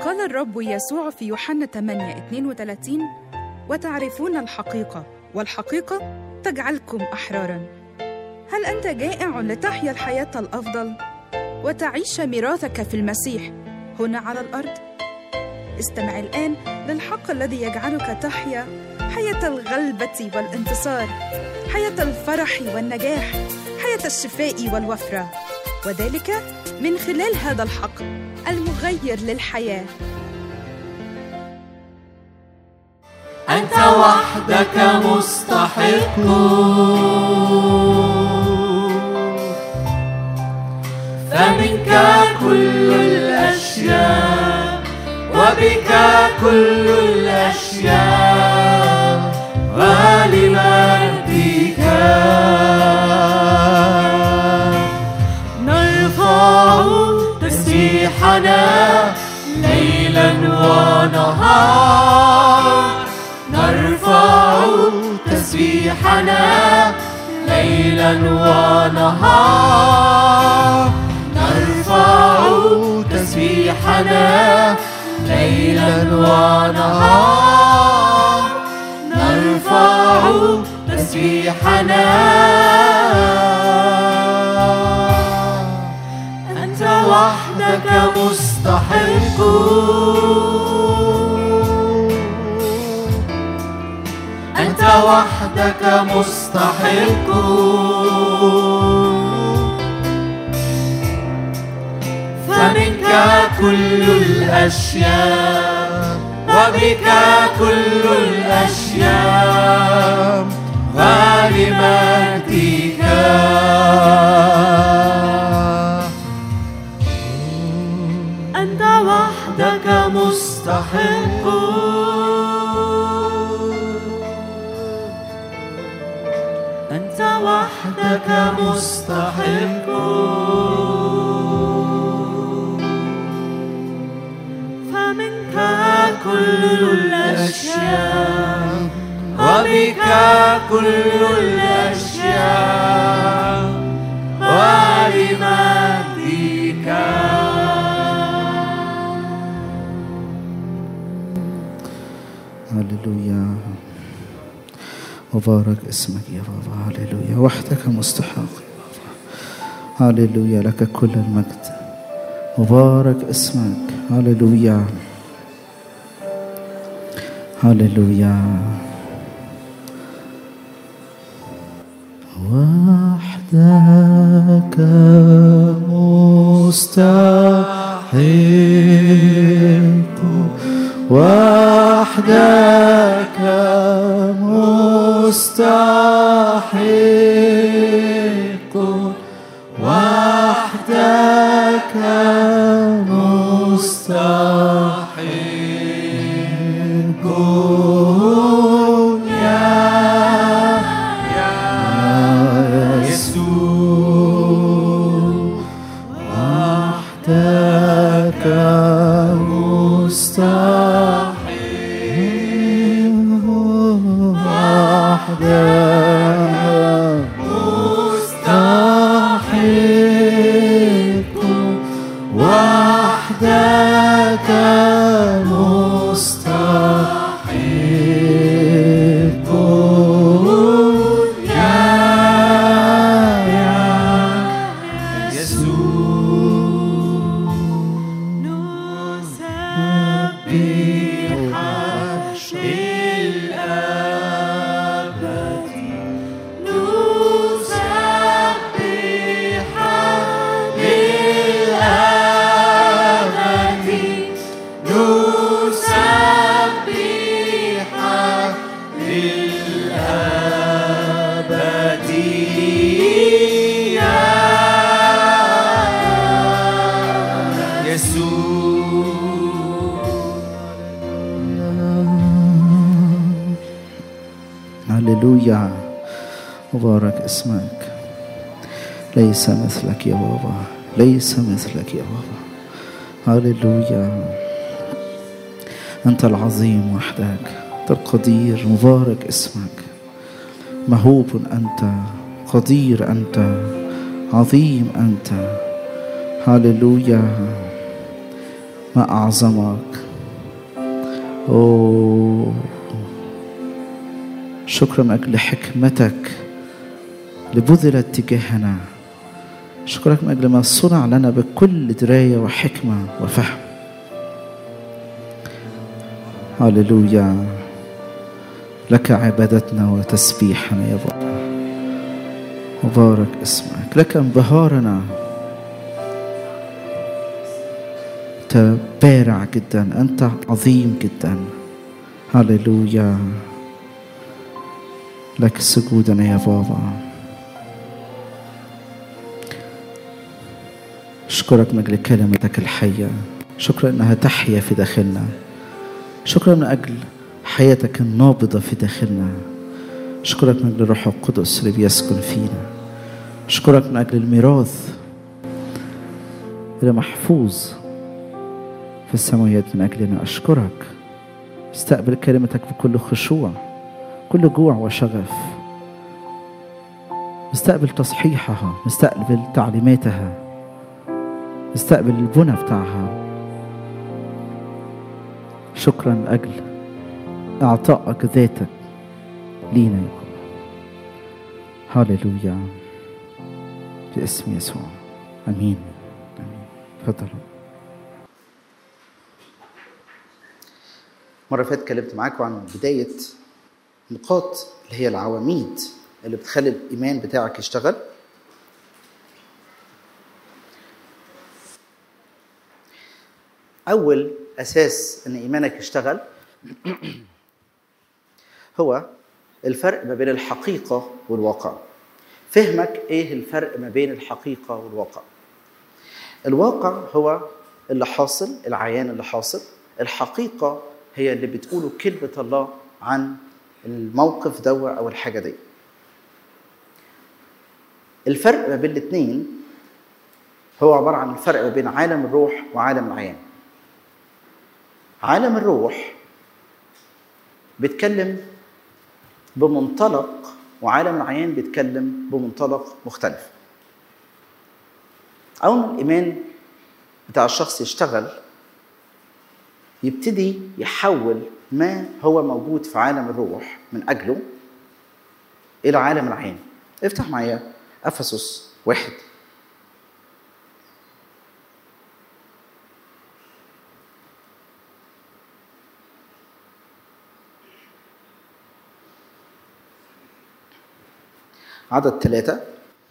قال الرب يسوع في يوحنا 8 32 وتعرفون الحقيقة والحقيقة تجعلكم أحرارا هل أنت جائع لتحيا الحياة الأفضل وتعيش ميراثك في المسيح هنا على الأرض؟ استمع الآن للحق الذي يجعلك تحيا حياة الغلبة والانتصار حياة الفرح والنجاح حياة الشفاء والوفرة وذلك من خلال هذا الحق المغير للحياة أنت وحدك مستحق فمنك كل الأشياء وبك كل الأشياء ولمجدك نرفع تسبيحنا ليلا ونهار نرفع تسبيحنا ليلا ونهار نرفع تسبيحنا ليلا ونهار نرفع تسبيحنا أنت وحدك مستحق أنت وحدك مستحق فمنك كل الأشياء وبك كل الأشياء ولمجدك أنت وحدك مستحق أنت وحدك مستحق فمنك كل الأشياء وبك كل الأشياء ولمجدك هللويا مبارك اسمك يا بابا هللويا وحدك مستحق يا بابا هللويا لك كل المجد مبارك اسمك هللويا هللويا وحدك مستحق وحدك مستحق وحدك مستحق يا يا يسوع وحدك مستحيل وحدك مستحيل وحدك مستحيل يا يا يسوع نسبحك للأبد نسبحك للأبد نسبحك للأبد يا يسوع هللويا مبارك اسمك ليس مثلك يا بابا ليس مثلك يا بابا هللويا أنت العظيم وحدك أنت القدير مبارك اسمك مهوب أنت قدير أنت عظيم أنت هللويا ما أعظمك أوه شكرا من أجل حكمتك اللي بذلت تجاهنا شكرك من أجل ما صنع لنا بكل دراية وحكمة وفهم هللويا لك عبادتنا وتسبيحنا يا بابا مبارك اسمك لك انبهارنا أنت بارع جدا أنت عظيم جدا هللويا لك سجودنا يا بابا أشكرك من أجل كلمتك الحية شكرا أنها تحيا في داخلنا شكرا من أجل حياتك النابضة في داخلنا أشكرك من أجل الروح القدس اللي بيسكن فينا أشكرك من أجل الميراث اللي محفوظ في السماوات من أجلنا أشكرك استقبل كلمتك بكل خشوع كل جوع وشغف استقبل تصحيحها استقبل تعليماتها استقبل البنى بتاعها شكرا لأجل إعطائك ذاتك لينا يا بابا هللويا في اسم يسوع امين امين تفضلوا مرة فاتت اتكلمت معاكم عن بداية نقاط اللي هي العواميد اللي بتخلي الإيمان بتاعك يشتغل أول أساس إن إيمانك يشتغل هو الفرق ما بين الحقيقة والواقع فهمك إيه الفرق ما بين الحقيقة والواقع الواقع هو اللي حاصل العيان اللي حاصل الحقيقة هي اللي بتقوله كلمة الله عن الموقف دوا أو الحاجة دي الفرق ما بين الاثنين هو عبارة عن الفرق ما بين عالم الروح وعالم العيان عالم الروح بيتكلم بمنطلق وعالم العيان بيتكلم بمنطلق مختلف أول ما الإيمان بتاع الشخص يشتغل يبتدي يحول ما هو موجود في عالم الروح من أجله إلى عالم العين افتح معايا أفسس واحد عدد ثلاثة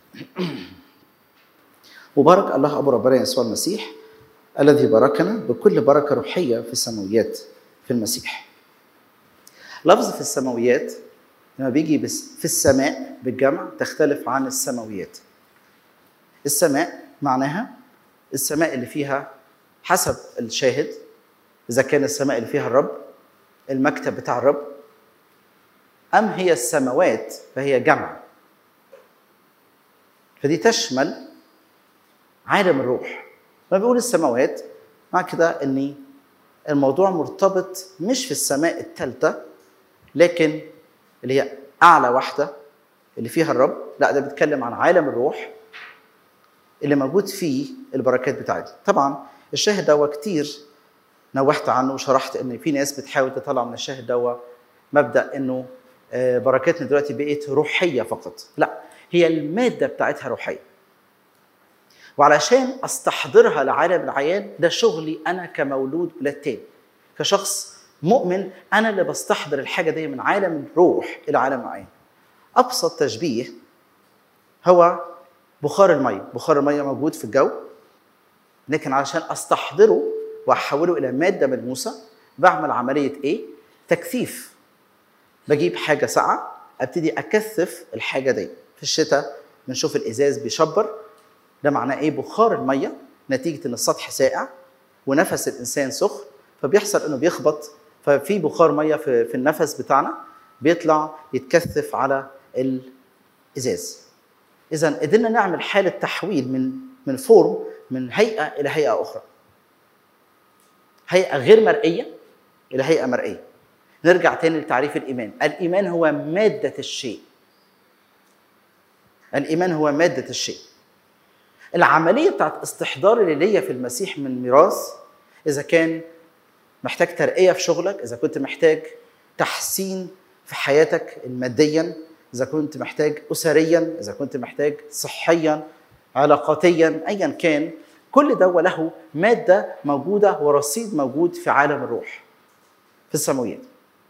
وبارك الله أبو ربنا يسوع المسيح الذي باركنا بكل بركة روحية في السماويات في المسيح لفظ في السماويات لما بيجي بس في السماء بالجمع تختلف عن السماويات السماء معناها السماء اللي فيها حسب الشاهد إذا كان السماء اللي فيها الرب المكتب بتاع الرب أم هي السماوات فهي جمع فدي تشمل عالم الروح لما بيقول السماوات مع كده ان الموضوع مرتبط مش في السماء الثالثه لكن اللي هي اعلى واحده اللي فيها الرب لا ده بيتكلم عن عالم الروح اللي موجود فيه البركات بتاعتي طبعا الشاهد ده كتير نوهت عنه وشرحت ان في ناس بتحاول تطلع من الشاهد ده مبدا انه بركاتنا دلوقتي بقت روحيه فقط لا هي الماده بتاعتها روحيه وعلشان استحضرها لعالم العيان ده شغلي انا كمولود ولاد تاني كشخص مؤمن انا اللي بستحضر الحاجه دي من عالم الروح الى عالم العيان ابسط تشبيه هو بخار الميه بخار الميه موجود في الجو لكن علشان استحضره واحوله الى ماده ملموسه بعمل عمليه ايه تكثيف بجيب حاجه ساقعه ابتدي اكثف الحاجه دي في الشتاء بنشوف الازاز بيشبر ده معناه ايه بخار الميه نتيجه ان السطح ساقع ونفس الانسان سخن فبيحصل انه بيخبط ففي بخار ميه في, في النفس بتاعنا بيطلع يتكثف على الازاز اذا قدرنا نعمل حاله تحويل من من فورم من هيئه الى هيئه اخرى هيئه غير مرئيه الى هيئه مرئيه نرجع تاني لتعريف الايمان الايمان هو ماده الشيء الايمان هو ماده الشيء العمليه بتاعت استحضار اللي ليا في المسيح من ميراث اذا كان محتاج ترقيه في شغلك اذا كنت محتاج تحسين في حياتك الماديا اذا كنت محتاج اسريا اذا كنت محتاج صحيا علاقاتيا ايا كان كل ده له ماده موجوده ورصيد موجود في عالم الروح في السماويات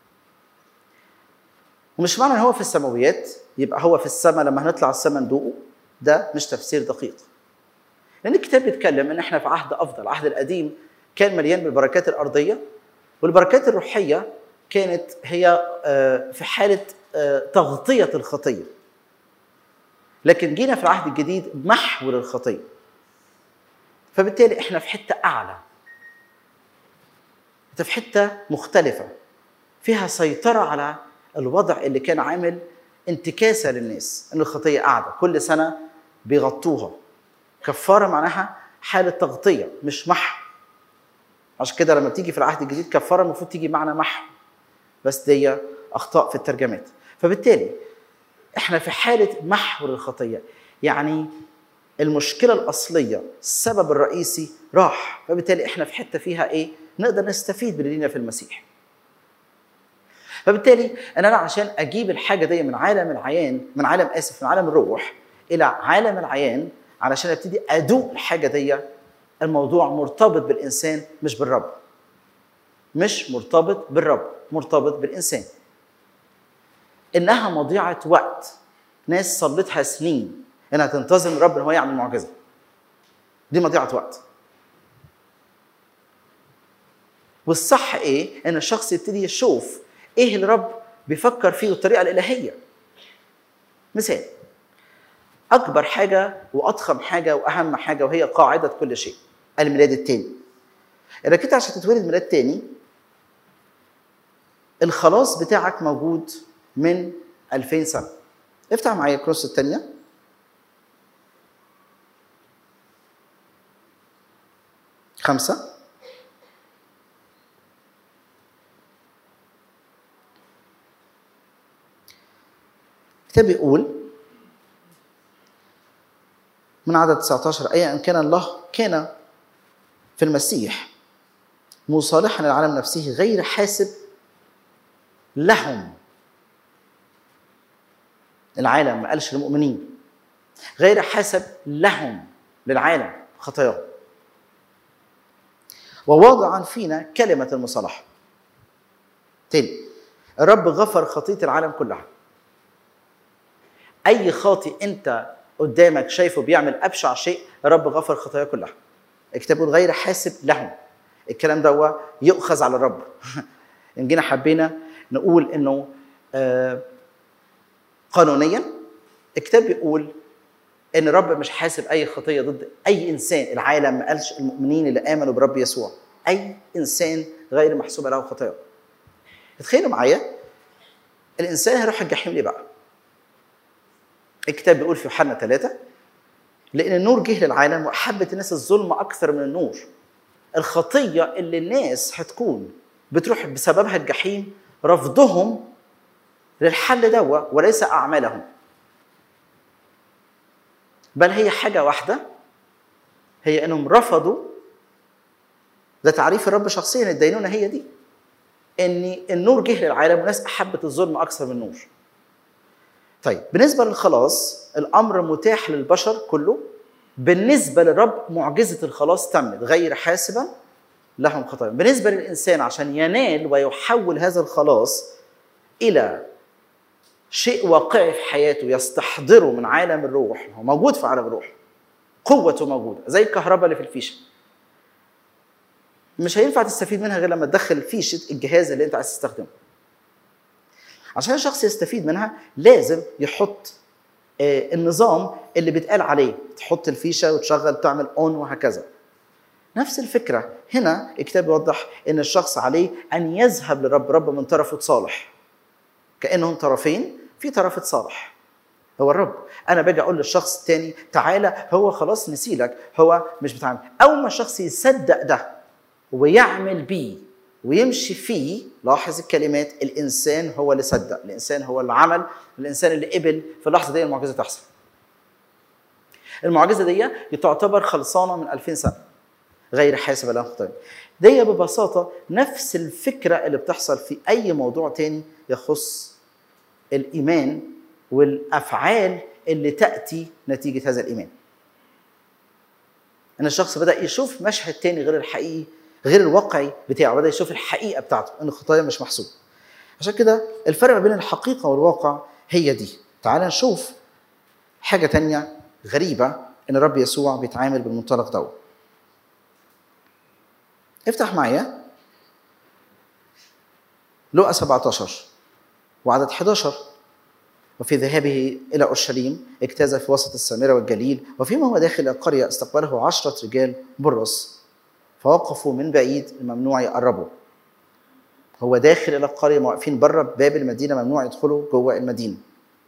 ومش معنى ان هو في السماويات يبقى هو في السماء لما هنطلع السماء ندوقه ده مش تفسير دقيق لان الكتاب بيتكلم ان احنا في عهد افضل العهد القديم كان مليان بالبركات الارضيه والبركات الروحيه كانت هي آه، في حاله آه، تغطيه الخطيه لكن جينا في العهد الجديد محور الخطيه فبالتالي احنا في حته اعلى انت في حته مختلفه فيها سيطره على الوضع اللي كان عامل انتكاسه للناس ان الخطيه قاعده كل سنه بيغطوها كفاره معناها حاله تغطيه مش محو عشان كده لما بتيجي في العهد الجديد كفاره المفروض تيجي معنى محو بس دي اخطاء في الترجمات فبالتالي احنا في حاله محور الخطيه يعني المشكله الاصليه السبب الرئيسي راح فبالتالي احنا في حته فيها ايه نقدر نستفيد باللي لينا في المسيح فبالتالي ان انا عشان اجيب الحاجه دي من عالم العيان من عالم اسف من عالم الروح الى عالم العيان علشان ابتدي ادوق الحاجه دي الموضوع مرتبط بالانسان مش بالرب مش مرتبط بالرب مرتبط بالانسان انها مضيعه وقت ناس صلتها سنين انها تنتظر من الرب ان هو يعمل معجزه دي مضيعه وقت والصح ايه ان الشخص يبتدي يشوف ايه اللي الرب بيفكر فيه بالطريقه الالهيه مثال اكبر حاجه واضخم حاجه واهم حاجه وهي قاعده كل شيء الميلاد الثاني انك انت عشان تتولد ميلاد تاني الخلاص بتاعك موجود من 2000 سنه افتح معايا الكروس الثانيه خمسة الكتاب بيقول من عدد 19 أي أن كان الله كان في المسيح مصالحا للعالم نفسه غير حاسب لهم العالم ما قالش للمؤمنين غير حاسب لهم للعالم خطاياهم وواضعا فينا كلمة المصالحة تاني الرب غفر خطية العالم كلها أي خاطئ أنت قدامك شايفه بيعمل أبشع شيء الرب غفر خطاياه كلها الكتاب بيقول غير حاسب لهم الكلام ده هو يؤخذ على الرب ان جينا حبينا نقول انه آه، قانونيا الكتاب بيقول ان الرب مش حاسب اي خطيه ضد اي انسان العالم ما قالش المؤمنين اللي امنوا برب يسوع اي انسان غير محسوب له خطاياه تخيلوا معايا الانسان هيروح الجحيم ليه بقى الكتاب بيقول في يوحنا ثلاثة لأن النور جه للعالم وأحبت الناس الظلم أكثر من النور الخطية اللي الناس هتكون بتروح بسببها الجحيم رفضهم للحل دوا وليس أعمالهم بل هي حاجة واحدة هي انهم رفضوا ده تعريف الرب شخصيا الدينونة هي دي ان النور جه للعالم والناس احبت الظلم اكثر من النور طيب بالنسبة للخلاص الامر متاح للبشر كله بالنسبة للرب معجزة الخلاص تمت غير حاسبا لهم خطايا بالنسبة للإنسان عشان ينال ويحول هذا الخلاص إلى شيء واقعي في حياته يستحضره من عالم الروح هو موجود في عالم الروح قوته موجوده زي الكهرباء اللي في الفيشه مش هينفع تستفيد منها غير لما تدخل فيشه الجهاز اللي انت عايز تستخدمه عشان الشخص يستفيد منها لازم يحط آه، النظام اللي بيتقال عليه تحط الفيشه وتشغل تعمل اون وهكذا نفس الفكره هنا الكتاب بيوضح ان الشخص عليه ان يذهب للرب رب من طرفه صالح كانهم طرفين في طرف اتصالح هو الرب انا باجي اقول للشخص التاني تعالى هو خلاص نسيلك هو مش بتعمل اول ما الشخص يصدق ده ويعمل بيه ويمشي فيه لاحظ الكلمات الانسان هو اللي صدق الانسان هو اللي عمل الانسان اللي قبل في اللحظه دي المعجزه تحصل المعجزه دي تعتبر خلصانه من 2000 سنه غير حاسب لهم خطاياهم دي ببساطه نفس الفكره اللي بتحصل في اي موضوع تاني يخص الايمان والافعال اللي تاتي نتيجه هذا الايمان ان الشخص بدا يشوف مشهد تاني غير الحقيقي غير الواقعي بتاعه بدا يشوف الحقيقه بتاعته ان الخطايا مش محسوبه عشان كده الفرق ما بين الحقيقه والواقع هي دي تعال نشوف حاجه تانية غريبه ان الرب يسوع بيتعامل بالمنطلق دوت افتح معايا لقا 17 وعدد 11 وفي ذهابه إلى أورشليم اجتاز في وسط السامرة والجليل وفيما هو داخل القرية استقبله عشرة رجال برص فوقفوا من بعيد الممنوع يقربوا هو داخل إلى القرية واقفين بره باب المدينة ممنوع يدخلوا جوه المدينة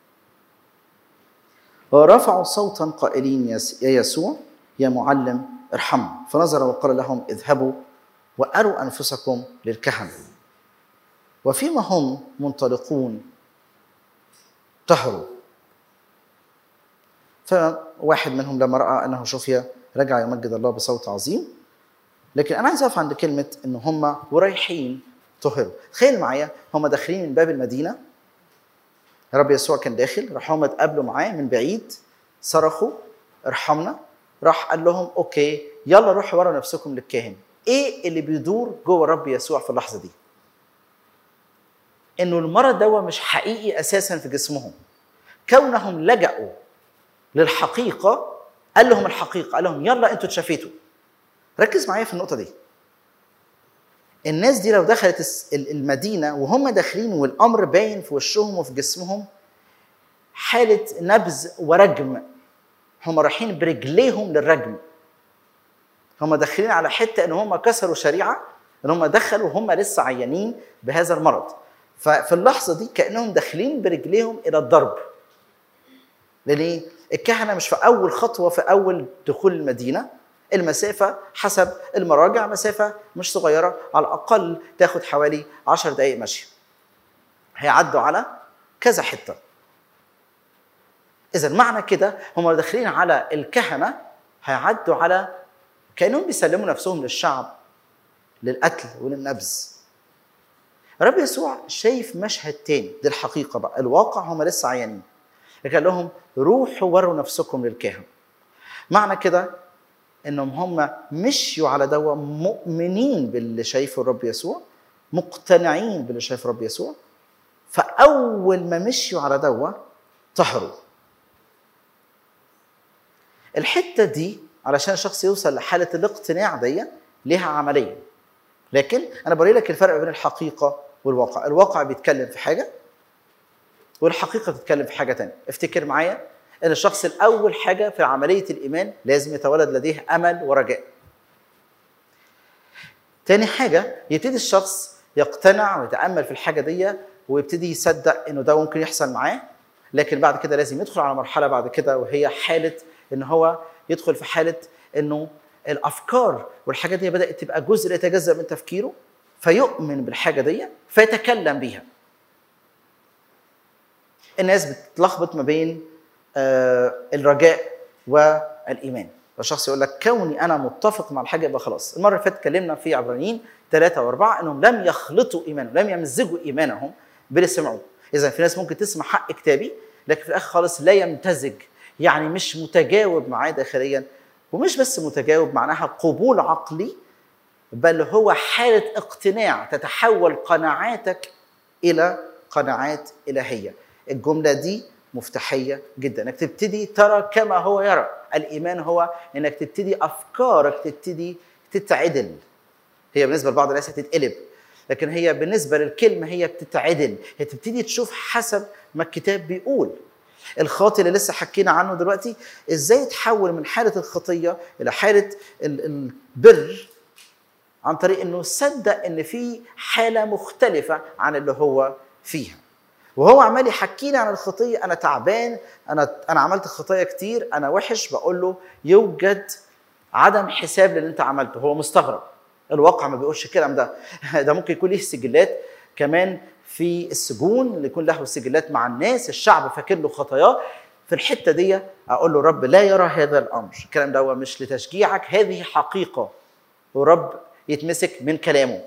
ورفعوا صوتا قائلين يا يسوع يا معلم ارحمنا فنظر وقال لهم اذهبوا وأروا أنفسكم للكهنة وفيما هم منطلقون طهروا فواحد منهم لما راى انه شفي رجع يمجد الله بصوت عظيم لكن انا عايز اقف عند كلمه ان هم ورايحين طهروا تخيل معايا هم داخلين من باب المدينه الرب يسوع كان داخل راح هم اتقابلوا معاه من بعيد صرخوا ارحمنا راح قال لهم اوكي يلا روحوا ورا نفسكم للكاهن ايه اللي بيدور جوه الرب يسوع في اللحظه دي انه المرض ده مش حقيقي اساسا في جسمهم كونهم لجأوا للحقيقة قال لهم الحقيقة قال لهم يلا انتوا اتشافيتوا ركز معايا في النقطة دي الناس دي لو دخلت المدينة وهم داخلين والأمر باين في وشهم وفي جسمهم حالة نبذ ورجم هم رايحين برجليهم للرجم هم داخلين على حتة ان هم كسروا شريعة ان هم دخلوا وهم لسه عيانين بهذا المرض ففي اللحظه دي كانهم داخلين برجليهم الى الضرب لان الكهنه مش في اول خطوه في اول دخول المدينه المسافه حسب المراجع مسافه مش صغيره على الاقل تاخد حوالي 10 دقائق مشي هيعدوا على كذا حته اذا معنى كده هم داخلين على الكهنه هيعدوا على كانهم بيسلموا نفسهم للشعب للقتل وللنبذ الرب يسوع شايف مشهد تاني دي الحقيقة بقى الواقع هم لسه عيانين قال لهم روحوا وروا نفسكم للكاهن معنى كده انهم هم مشيوا على دوا مؤمنين باللي شايفه الرب يسوع مقتنعين باللي شايفه الرب يسوع فاول ما مشيوا على دوا طهروا الحته دي علشان الشخص يوصل لحاله الاقتناع دي ليها عمليه لكن انا بوري لك الفرق بين الحقيقه والواقع الواقع بيتكلم في حاجه والحقيقه بتتكلم في حاجه تانية افتكر معايا ان الشخص الاول حاجه في عمليه الايمان لازم يتولد لديه امل ورجاء تاني حاجه يبتدي الشخص يقتنع ويتامل في الحاجه دي ويبتدي يصدق انه ده ممكن يحصل معاه لكن بعد كده لازم يدخل على مرحله بعد كده وهي حاله ان هو يدخل في حاله انه الافكار والحاجات دي بدات تبقى جزء يتجزا من تفكيره فيؤمن بالحاجه دي فيتكلم بيها الناس بتتلخبط ما بين آه، الرجاء والايمان فالشخص يقول لك كوني انا متفق مع الحاجه يبقى خلاص المره اللي فاتت اتكلمنا في عبرانيين ثلاثة وأربعة أنهم لم يخلطوا إيمانهم لم يمزجوا إيمانهم باللي سمعوه إذا في ناس ممكن تسمع حق كتابي لكن في الآخر خالص لا يمتزج يعني مش متجاوب معاه داخليا ومش بس متجاوب معناها قبول عقلي بل هو حالة اقتناع تتحول قناعاتك إلى قناعات إلهية الجملة دي مفتاحية جدا انك تبتدي ترى كما هو يرى الإيمان هو انك تبتدي أفكارك تبتدي تتعدل هي بالنسبة لبعض الناس هتتقلب لكن هي بالنسبة للكلمة هي بتتعدل هي تبتدي تشوف حسب ما الكتاب بيقول الخاطئ اللي لسه حكينا عنه دلوقتي ازاي تحول من حاله الخطيه الى حاله ال- البر عن طريق انه صدق ان في حاله مختلفه عن اللي هو فيها وهو عمال يحكي لي عن الخطيه انا تعبان انا انا عملت خطايا كتير انا وحش بقول له يوجد عدم حساب للي انت عملته هو مستغرب الواقع ما بيقولش الكلام ده ده ممكن يكون ليه سجلات كمان في السجون اللي يكون له سجلات مع الناس الشعب فاكر له خطاياه في الحته دي اقول له رب لا يرى هذا الامر الكلام ده هو مش لتشجيعك هذه حقيقه والرب يتمسك من كلامه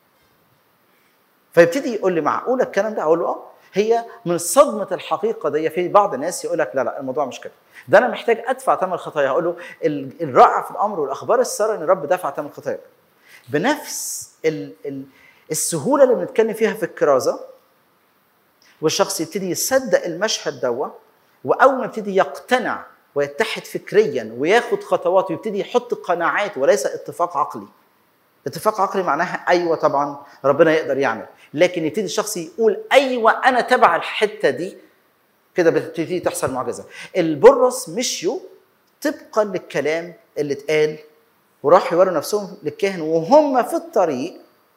فيبتدي يقول لي معقوله الكلام ده اقول له اه هي من صدمه الحقيقه دي في بعض الناس يقول لك لا لا الموضوع مش كده ده انا محتاج ادفع ثمن الخطايا اقول له ال- الرائع في الامر والاخبار الساره ان الرب دفع ثمن الخطايا بنفس ال ال السهوله اللي بنتكلم فيها في الكرازه والشخص يبتدي يصدق المشهد دوا واول ما يبتدي يقتنع ويتحد فكريا وياخد خطوات ويبتدي يحط قناعات وليس اتفاق عقلي اتفاق عقلي معناها ايوه طبعا ربنا يقدر يعمل لكن يبتدي الشخص يقول ايوه انا تبع الحته دي كده بتبتدي تحصل معجزه البرص مشيوا طبقا للكلام اللي اتقال وراحوا يوروا نفسهم للكاهن وهم في الطريق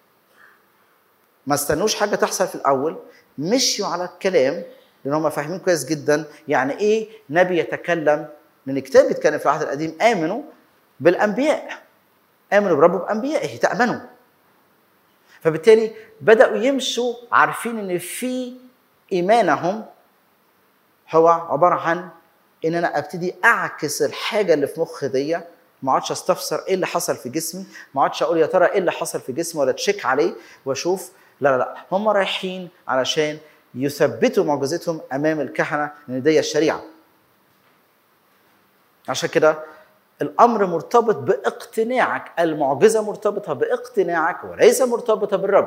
ما استنوش حاجه تحصل في الاول مشيوا على الكلام لان هم فاهمين كويس جدا يعني ايه نبي يتكلم لان الكتاب بيتكلم في العهد القديم امنوا بالانبياء امنوا برب بانبيائه تامنوا فبالتالي بداوا يمشوا عارفين ان في ايمانهم هو عباره عن ان انا ابتدي اعكس الحاجه اللي في مخي دي ما اقعدش استفسر ايه اللي حصل في جسمي ما اقعدش اقول يا ترى ايه اللي حصل في جسمي ولا تشيك عليه واشوف لا لا لا هم رايحين علشان يثبتوا معجزتهم امام الكهنه لان دي الشريعه عشان كده الامر مرتبط باقتناعك المعجزه مرتبطه باقتناعك وليس مرتبطه بالرب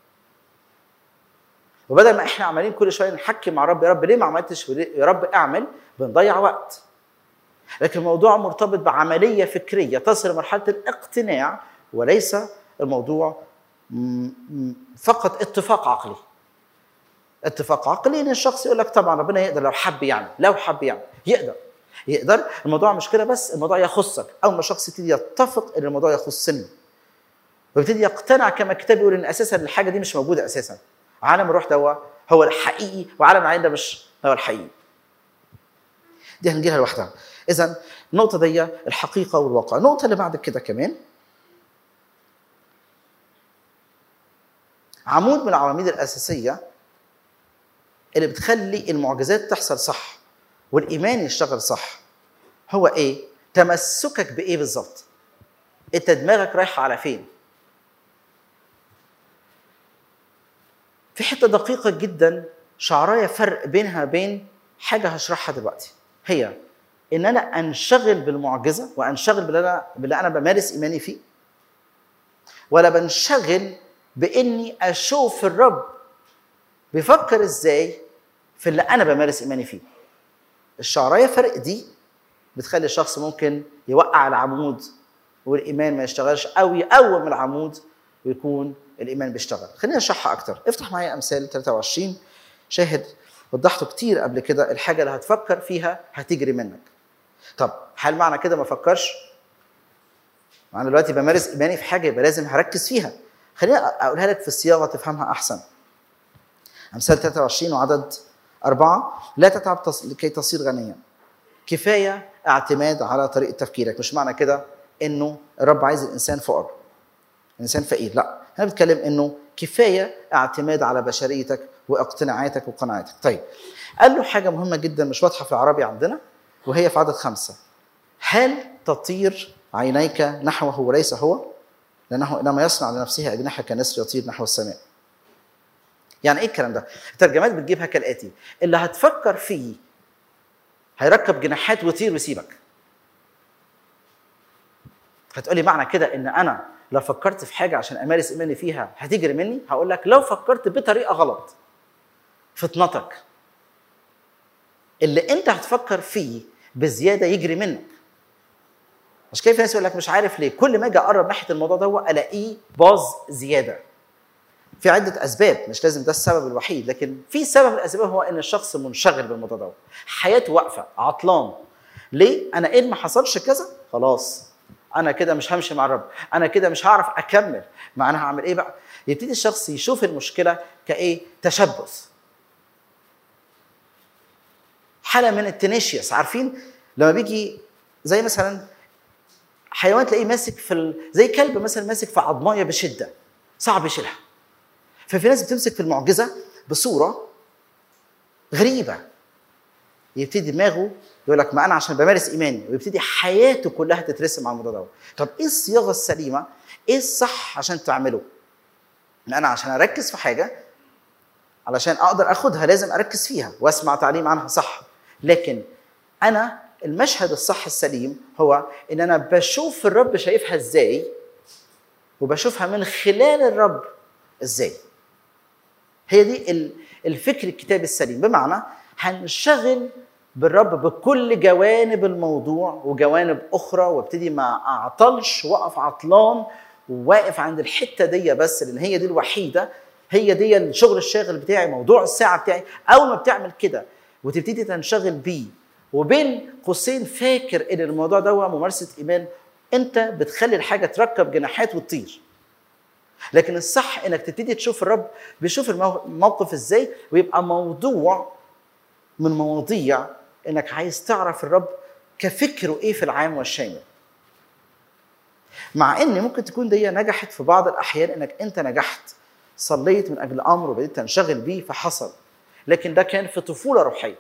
وبدل ما احنا عمالين كل شويه نحكي مع الرب يا رب ليه ما عملتش يا رب اعمل بنضيع وقت لكن الموضوع مرتبط بعمليه فكريه تصل لمرحله الاقتناع وليس الموضوع م- م- فقط اتفاق عقلي اتفاق عقلي ان الشخص يقول لك طبعا ربنا يقدر لو حب يعمل لو حب يعمل يقدر يقدر الموضوع مش كده بس الموضوع يخصك اول ما الشخص يبتدي يتفق ان الموضوع يخصني ويبتدي يقتنع كما الكتاب يقول ان اساسا الحاجه دي مش موجوده اساسا عالم الروح ده هو الحقيقي وعالم العين ده مش هو الحقيقي دي هنجيلها لوحدها اذا النقطه دي الحقيقه والواقع النقطه اللي بعد كده كمان عمود من العواميد الاساسيه اللي بتخلي المعجزات تحصل صح والايمان يشتغل صح هو ايه تمسكك بايه بالظبط انت دماغك رايحه على فين في حته دقيقه جدا شعرايه فرق بينها بين حاجه هشرحها دلوقتي هي ان انا انشغل بالمعجزه وانشغل باللي انا باللي انا بمارس ايماني فيه ولا بنشغل باني اشوف الرب بيفكر ازاي في اللي انا بمارس ايماني فيه الشعرايه فرق دي بتخلي الشخص ممكن يوقع العمود والايمان ما يشتغلش او يقوم العمود ويكون الايمان بيشتغل خلينا نشرحها اكتر افتح معايا امثال 23 شاهد وضحته كتير قبل كده الحاجه اللي هتفكر فيها هتجري منك طب هل معنى كده ما افكرش انا دلوقتي بمارس ايماني في حاجه يبقى لازم هركز فيها خليني اقولها لك في الصياغه تفهمها احسن امثال 23 وعدد أربعة لا تتعب تص... لكي تصير غنيا كفاية اعتماد على طريقة تفكيرك مش معنى كده انه الرب عايز الانسان فقر الانسان فقير لا انا بتكلم انه كفاية اعتماد على بشريتك واقتناعاتك وقناعاتك طيب قال له حاجة مهمة جدا مش واضحة في العربي عندنا وهي في عدد خمسة هل تطير عينيك نحوه وليس هو لأنه إنما يصنع لنفسه أجنحة كنسر يطير نحو السماء يعني ايه الكلام ده؟ الترجمات بتجيبها كالاتي اللي هتفكر فيه هيركب جناحات ويطير ويسيبك. هتقولي معنى كده ان انا لو فكرت في حاجه عشان امارس ايماني فيها هتجري مني؟ هقول لك لو فكرت بطريقه غلط فطنتك اللي انت هتفكر فيه بزياده يجري منك. مش كده في ناس يقول لك مش عارف ليه كل ما اجي اقرب ناحيه الموضوع ده الاقيه باظ زياده. في عدة أسباب مش لازم ده السبب الوحيد لكن في سبب من الأسباب هو إن الشخص منشغل بالموضوع ده حياته واقفة عطلان ليه؟ أنا إيه ما حصلش كذا خلاص أنا كده مش همشي مع الرب أنا كده مش هعرف أكمل ما أنا هعمل إيه بقى؟ يبتدي الشخص يشوف المشكلة كإيه؟ تشبث حالة من التنيشيوس عارفين لما بيجي زي مثلا حيوان تلاقيه ماسك في ال... زي كلب مثلا ماسك في عضمايه بشده صعب يشيلها ففي ناس بتمسك في المعجزه بصوره غريبه يبتدي دماغه يقول لك ما انا عشان بمارس ايماني ويبتدي حياته كلها تترسم على الموضوع ده طب ايه الصياغه السليمه ايه الصح عشان تعمله ان انا عشان اركز في حاجه علشان اقدر اخدها لازم اركز فيها واسمع تعليم عنها صح لكن انا المشهد الصح السليم هو ان انا بشوف الرب شايفها ازاي وبشوفها من خلال الرب ازاي هي دي ال- الفكر الكتابي السليم بمعنى هنشغل بالرب بكل جوانب الموضوع وجوانب اخرى وابتدي ما اعطلش واقف عطلان وواقف عند الحته دي بس لان هي دي الوحيده هي دي الشغل الشاغل بتاعي موضوع الساعه بتاعي اول ما بتعمل كده وتبتدي تنشغل بيه وبين قوسين فاكر ان الموضوع ده هو ممارسه ايمان انت بتخلي الحاجه تركب جناحات وتطير لكن الصح انك تبتدي تشوف الرب بيشوف المو- الموقف ازاي ويبقى موضوع من مواضيع انك عايز تعرف الرب كفكره ايه في العام والشامل مع ان ممكن تكون دي نجحت في بعض الاحيان انك انت نجحت صليت من اجل امر وبديت تنشغل بيه فحصل لكن ده كان في طفوله روحيه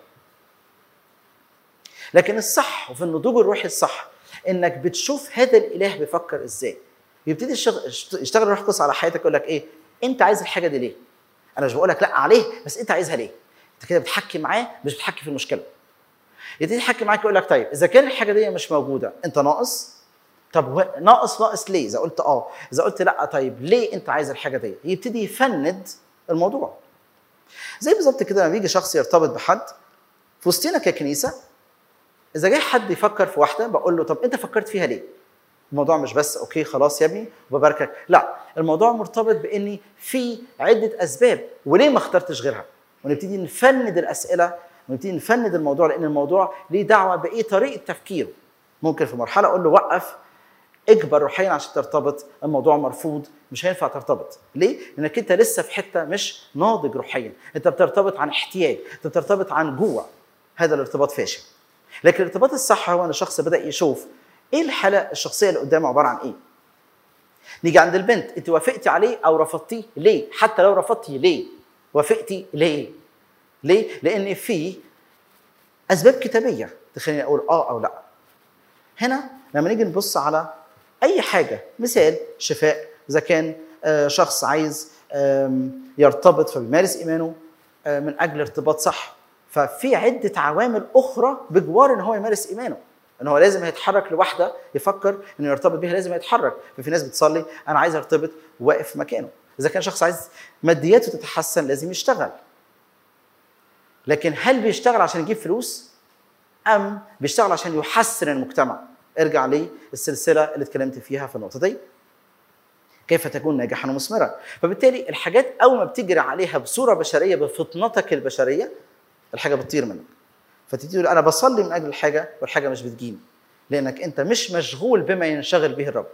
لكن الصح وفي النضوج الروحي الصح انك بتشوف هذا الاله بيفكر ازاي يبتدي يشتغل, يشتغل الروح القدس على حياتك يقول لك ايه انت عايز الحاجه دي ليه انا مش بقول لك لا عليه بس انت عايزها ليه انت كده بتحكي معاه مش بتحكي في المشكله يبتدي يحكي معاك يقول لك طيب اذا كان الحاجه دي مش موجوده انت ناقص طب هو ناقص ناقص ليه اذا قلت اه اذا قلت لا طيب ليه انت عايز الحاجه دي يبتدي يفند الموضوع زي بالظبط كده لما بيجي شخص يرتبط بحد في وسطينا ككنيسه اذا جاي حد يفكر في واحده بقول له طب انت فكرت فيها ليه الموضوع مش بس اوكي خلاص يا ابني وبباركك لا الموضوع مرتبط باني في عده اسباب وليه ما اخترتش غيرها ونبتدي نفند الاسئله ونبتدي نفند الموضوع لان الموضوع ليه دعوه بايه طريقه تفكيره ممكن في مرحله اقول له وقف اجبر روحيا عشان ترتبط الموضوع مرفوض مش هينفع ترتبط ليه لانك انت لسه في حته مش ناضج روحيا انت بترتبط عن احتياج انت بترتبط عن جوع هذا الارتباط فاشل لكن الارتباط الصح هو ان الشخص بدا يشوف ايه الحاله الشخصيه اللي قدامه عباره عن ايه نيجي عند البنت انت وافقتي عليه او رفضتيه ليه حتى لو رفضتي ليه وافقتي ليه ليه لان في اسباب كتابيه تخليني اقول اه او لا هنا لما نيجي نبص على اي حاجه مثال شفاء اذا كان آه، شخص عايز آم، يرتبط فبيمارس ايمانه آه، من اجل ارتباط صح ففي عده عوامل اخرى بجوار ان هو يمارس ايمانه ان هو لازم يتحرك لواحده يفكر انه يرتبط بيها لازم يتحرك ففي ناس بتصلي انا عايز ارتبط واقف في مكانه اذا كان شخص عايز مادياته تتحسن لازم يشتغل لكن هل بيشتغل عشان يجيب فلوس ام بيشتغل عشان يحسن المجتمع ارجع للسلسله اللي اتكلمت فيها في النقطه دي كيف تكون ناجحا ومثمرا فبالتالي الحاجات اول ما بتجري عليها بصوره بشريه بفطنتك البشريه الحاجه بتطير منك فتبتدي تقول انا بصلي من اجل الحاجه والحاجه مش بتجيني لانك انت مش مشغول بما ينشغل به الرب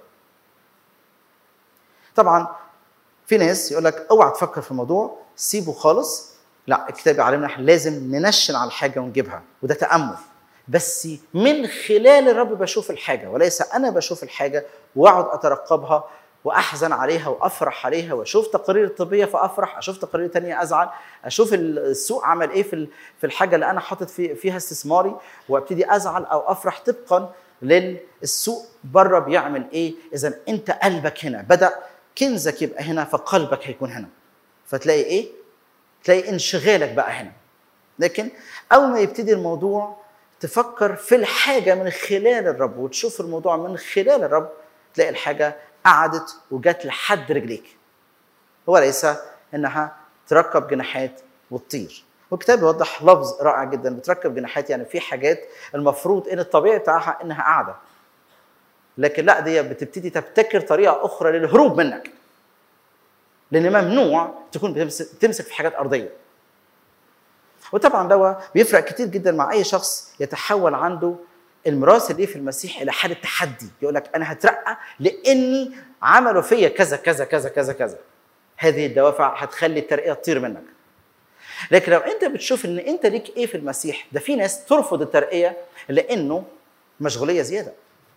طبعا في ناس يقول لك اوعى تفكر في الموضوع سيبه خالص لا الكتاب يعلمنا احنا لازم ننشن على الحاجه ونجيبها وده تامل بس من خلال الرب بشوف الحاجه وليس انا بشوف الحاجه واقعد اترقبها واحزن عليها وافرح عليها واشوف تقارير طبيه فافرح اشوف تقارير تانية ازعل اشوف السوق عمل ايه في ال- في الحاجه اللي انا حاطط في فيها استثماري وابتدي ازعل او افرح طبقا للسوق بره بيعمل ايه اذا انت قلبك هنا بدا كنزك يبقى هنا فقلبك هيكون هنا فتلاقي ايه تلاقي انشغالك بقى هنا لكن اول ما يبتدي الموضوع تفكر في الحاجه من خلال الرب وتشوف الموضوع من خلال الرب تلاقي الحاجه قعدت وجت لحد رجليك وليس انها تركب جناحات وتطير والكتاب بيوضح لفظ رائع جدا بتركب جناحات يعني في حاجات المفروض ان الطبيعي بتاعها انها قاعده لكن لا دي بتبتدي تبتكر طريقه اخرى للهروب منك لان ممنوع تكون بتمسك تمسك في حاجات ارضيه وطبعا ده بيفرق كتير جدا مع اي شخص يتحول عنده الميراث اللي في المسيح الى حاله تحدي يقول لك انا هترقى لاني عملوا فيا كذا كذا كذا كذا كذا هذه الدوافع هتخلي الترقيه تطير منك لكن لو انت بتشوف ان انت ليك ايه في المسيح ده في ناس ترفض الترقيه لانه مشغوليه زياده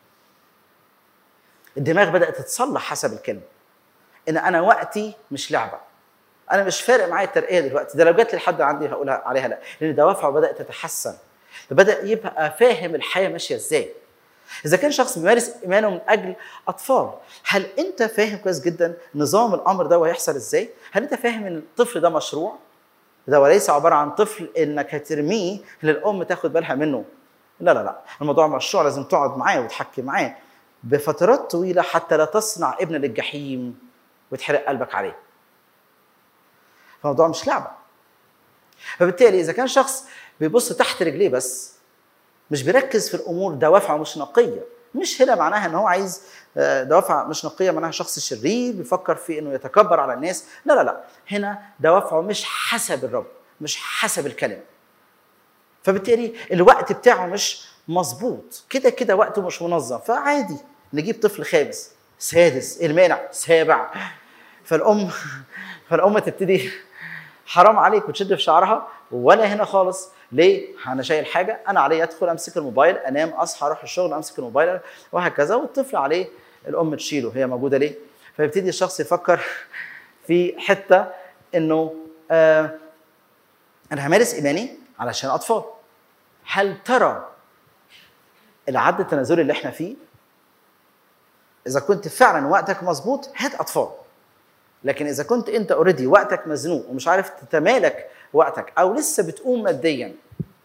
الدماغ بدات تتصلح حسب الكلمه ان انا وقتي مش لعبه انا مش فارق معايا الترقيه دلوقتي ده لو جات لي لحد عندي هقولها عليها لا لان دوافعه بدات تتحسن فبدا يبقى فاهم الحياه ماشيه ازاي اذا كان شخص بيمارس ايمانه من اجل اطفال هل انت فاهم كويس جدا نظام الامر ده وهيحصل ازاي هل انت فاهم ان الطفل ده مشروع ده وليس عباره عن طفل انك هترميه للام تاخد بالها منه لا لا لا الموضوع مشروع لازم تقعد معاه وتحكي معاه بفترات طويله حتى لا تصنع ابن للجحيم وتحرق قلبك عليه فالموضوع مش لعبه فبالتالي اذا كان شخص بيبص تحت رجليه بس مش بيركز في الامور دوافعه مش نقيه مش هنا معناها ان هو عايز آه، دوافع مش نقيه معناها شخص شرير بيفكر في انه يتكبر على الناس لا لا لا هنا دوافعه مش حسب الرب مش حسب الكلمه فبالتالي الوقت بتاعه مش مظبوط كده كده وقته مش منظم فعادي نجيب طفل خامس سادس إيه المانع سابع فالام فالام تبتدي حرام عليك وتشد في شعرها ولا هنا خالص ليه؟ انا شايل حاجه انا علي ادخل امسك الموبايل انام اصحى اروح الشغل امسك الموبايل وهكذا والطفل عليه الام تشيله هي موجوده ليه؟ فيبتدي الشخص يفكر في حته انه آه انا همارس ايماني علشان اطفال هل ترى العد التنازلي اللي احنا فيه اذا كنت فعلا وقتك مظبوط هات اطفال لكن اذا كنت انت اوريدي وقتك مزنوق ومش عارف تتمالك وقتك او لسه بتقوم ماديا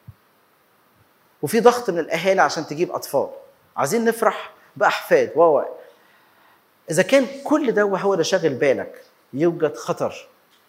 وفي ضغط من الاهالي عشان تجيب اطفال عايزين نفرح باحفاد و اذا كان كل ده هو اللي شاغل بالك يوجد خطر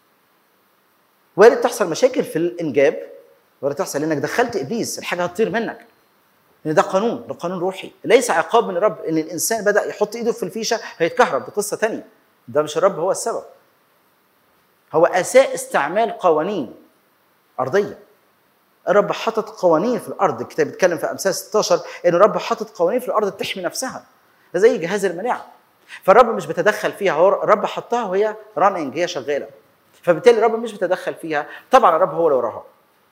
وارد تحصل مشاكل في الانجاب وارد تحصل لانك دخلت ابليس الحاجه هتطير منك لان ده قانون ده قانون روحي ليس عقاب من الرب ان الانسان بدا يحط ايده في الفيشه هيتكهرب دي قصه تانية ده مش الرب هو السبب هو اساء استعمال قوانين ارضيه الرب حطت قوانين في الارض الكتاب بيتكلم في امثال 16 ان الرب حطت قوانين في الارض تحمي نفسها ده زي جهاز المناعه فالرب مش بيتدخل فيها هو الرب حطها وهي راننج هي شغاله فبالتالي الرب مش بيتدخل فيها طبعا الرب هو اللي وراها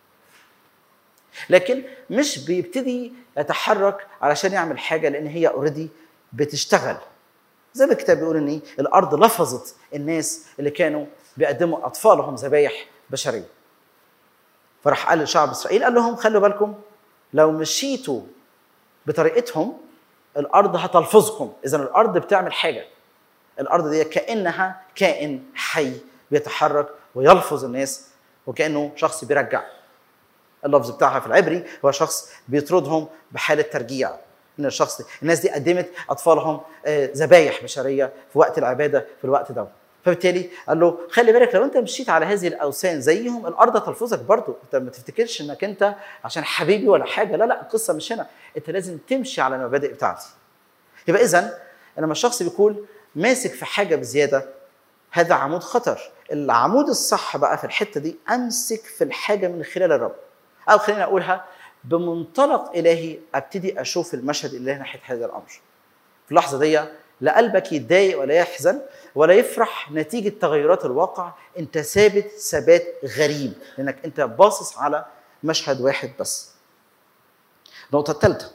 لكن مش بيبتدي يتحرك علشان يعمل حاجه لان هي اوريدي بتشتغل زي ما الكتاب بيقول ان إيه؟ الارض لفظت الناس اللي كانوا بيقدموا اطفالهم ذبايح بشريه فراح قال لشعب اسرائيل قال لهم خلوا بالكم لو مشيتوا بطريقتهم الارض هتلفظكم اذا الارض بتعمل حاجه الارض دي كانها كائن حي بيتحرك ويلفظ الناس وكانه شخص بيرجع اللفظ بتاعها في العبري هو شخص بيطردهم بحاله ترجيع ان الشخص الناس دي قدمت اطفالهم آه، ذبايح بشريه في وقت العباده في الوقت ده فبالتالي قال له خلي بالك لو انت مشيت على هذه الاوثان زيهم الارض هتلفظك برضو انت ما تفتكرش انك انت عشان حبيبي ولا حاجه لا لا القصه مش هنا انت لازم تمشي على المبادئ بتاعتي يبقى اذا لما الشخص بيكون ماسك في حاجه بزياده هذا عمود خطر العمود الصح بقى في الحته دي امسك في الحاجه من خلال الرب او خلينا اقولها بمنطلق الهي ابتدي اشوف المشهد الالهي ناحيه هذا الامر في اللحظه دي لا قلبك يتضايق ولا يحزن ولا يفرح نتيجه تغيرات الواقع انت ثابت ثبات غريب لانك انت باصص على مشهد واحد بس النقطه الثالثه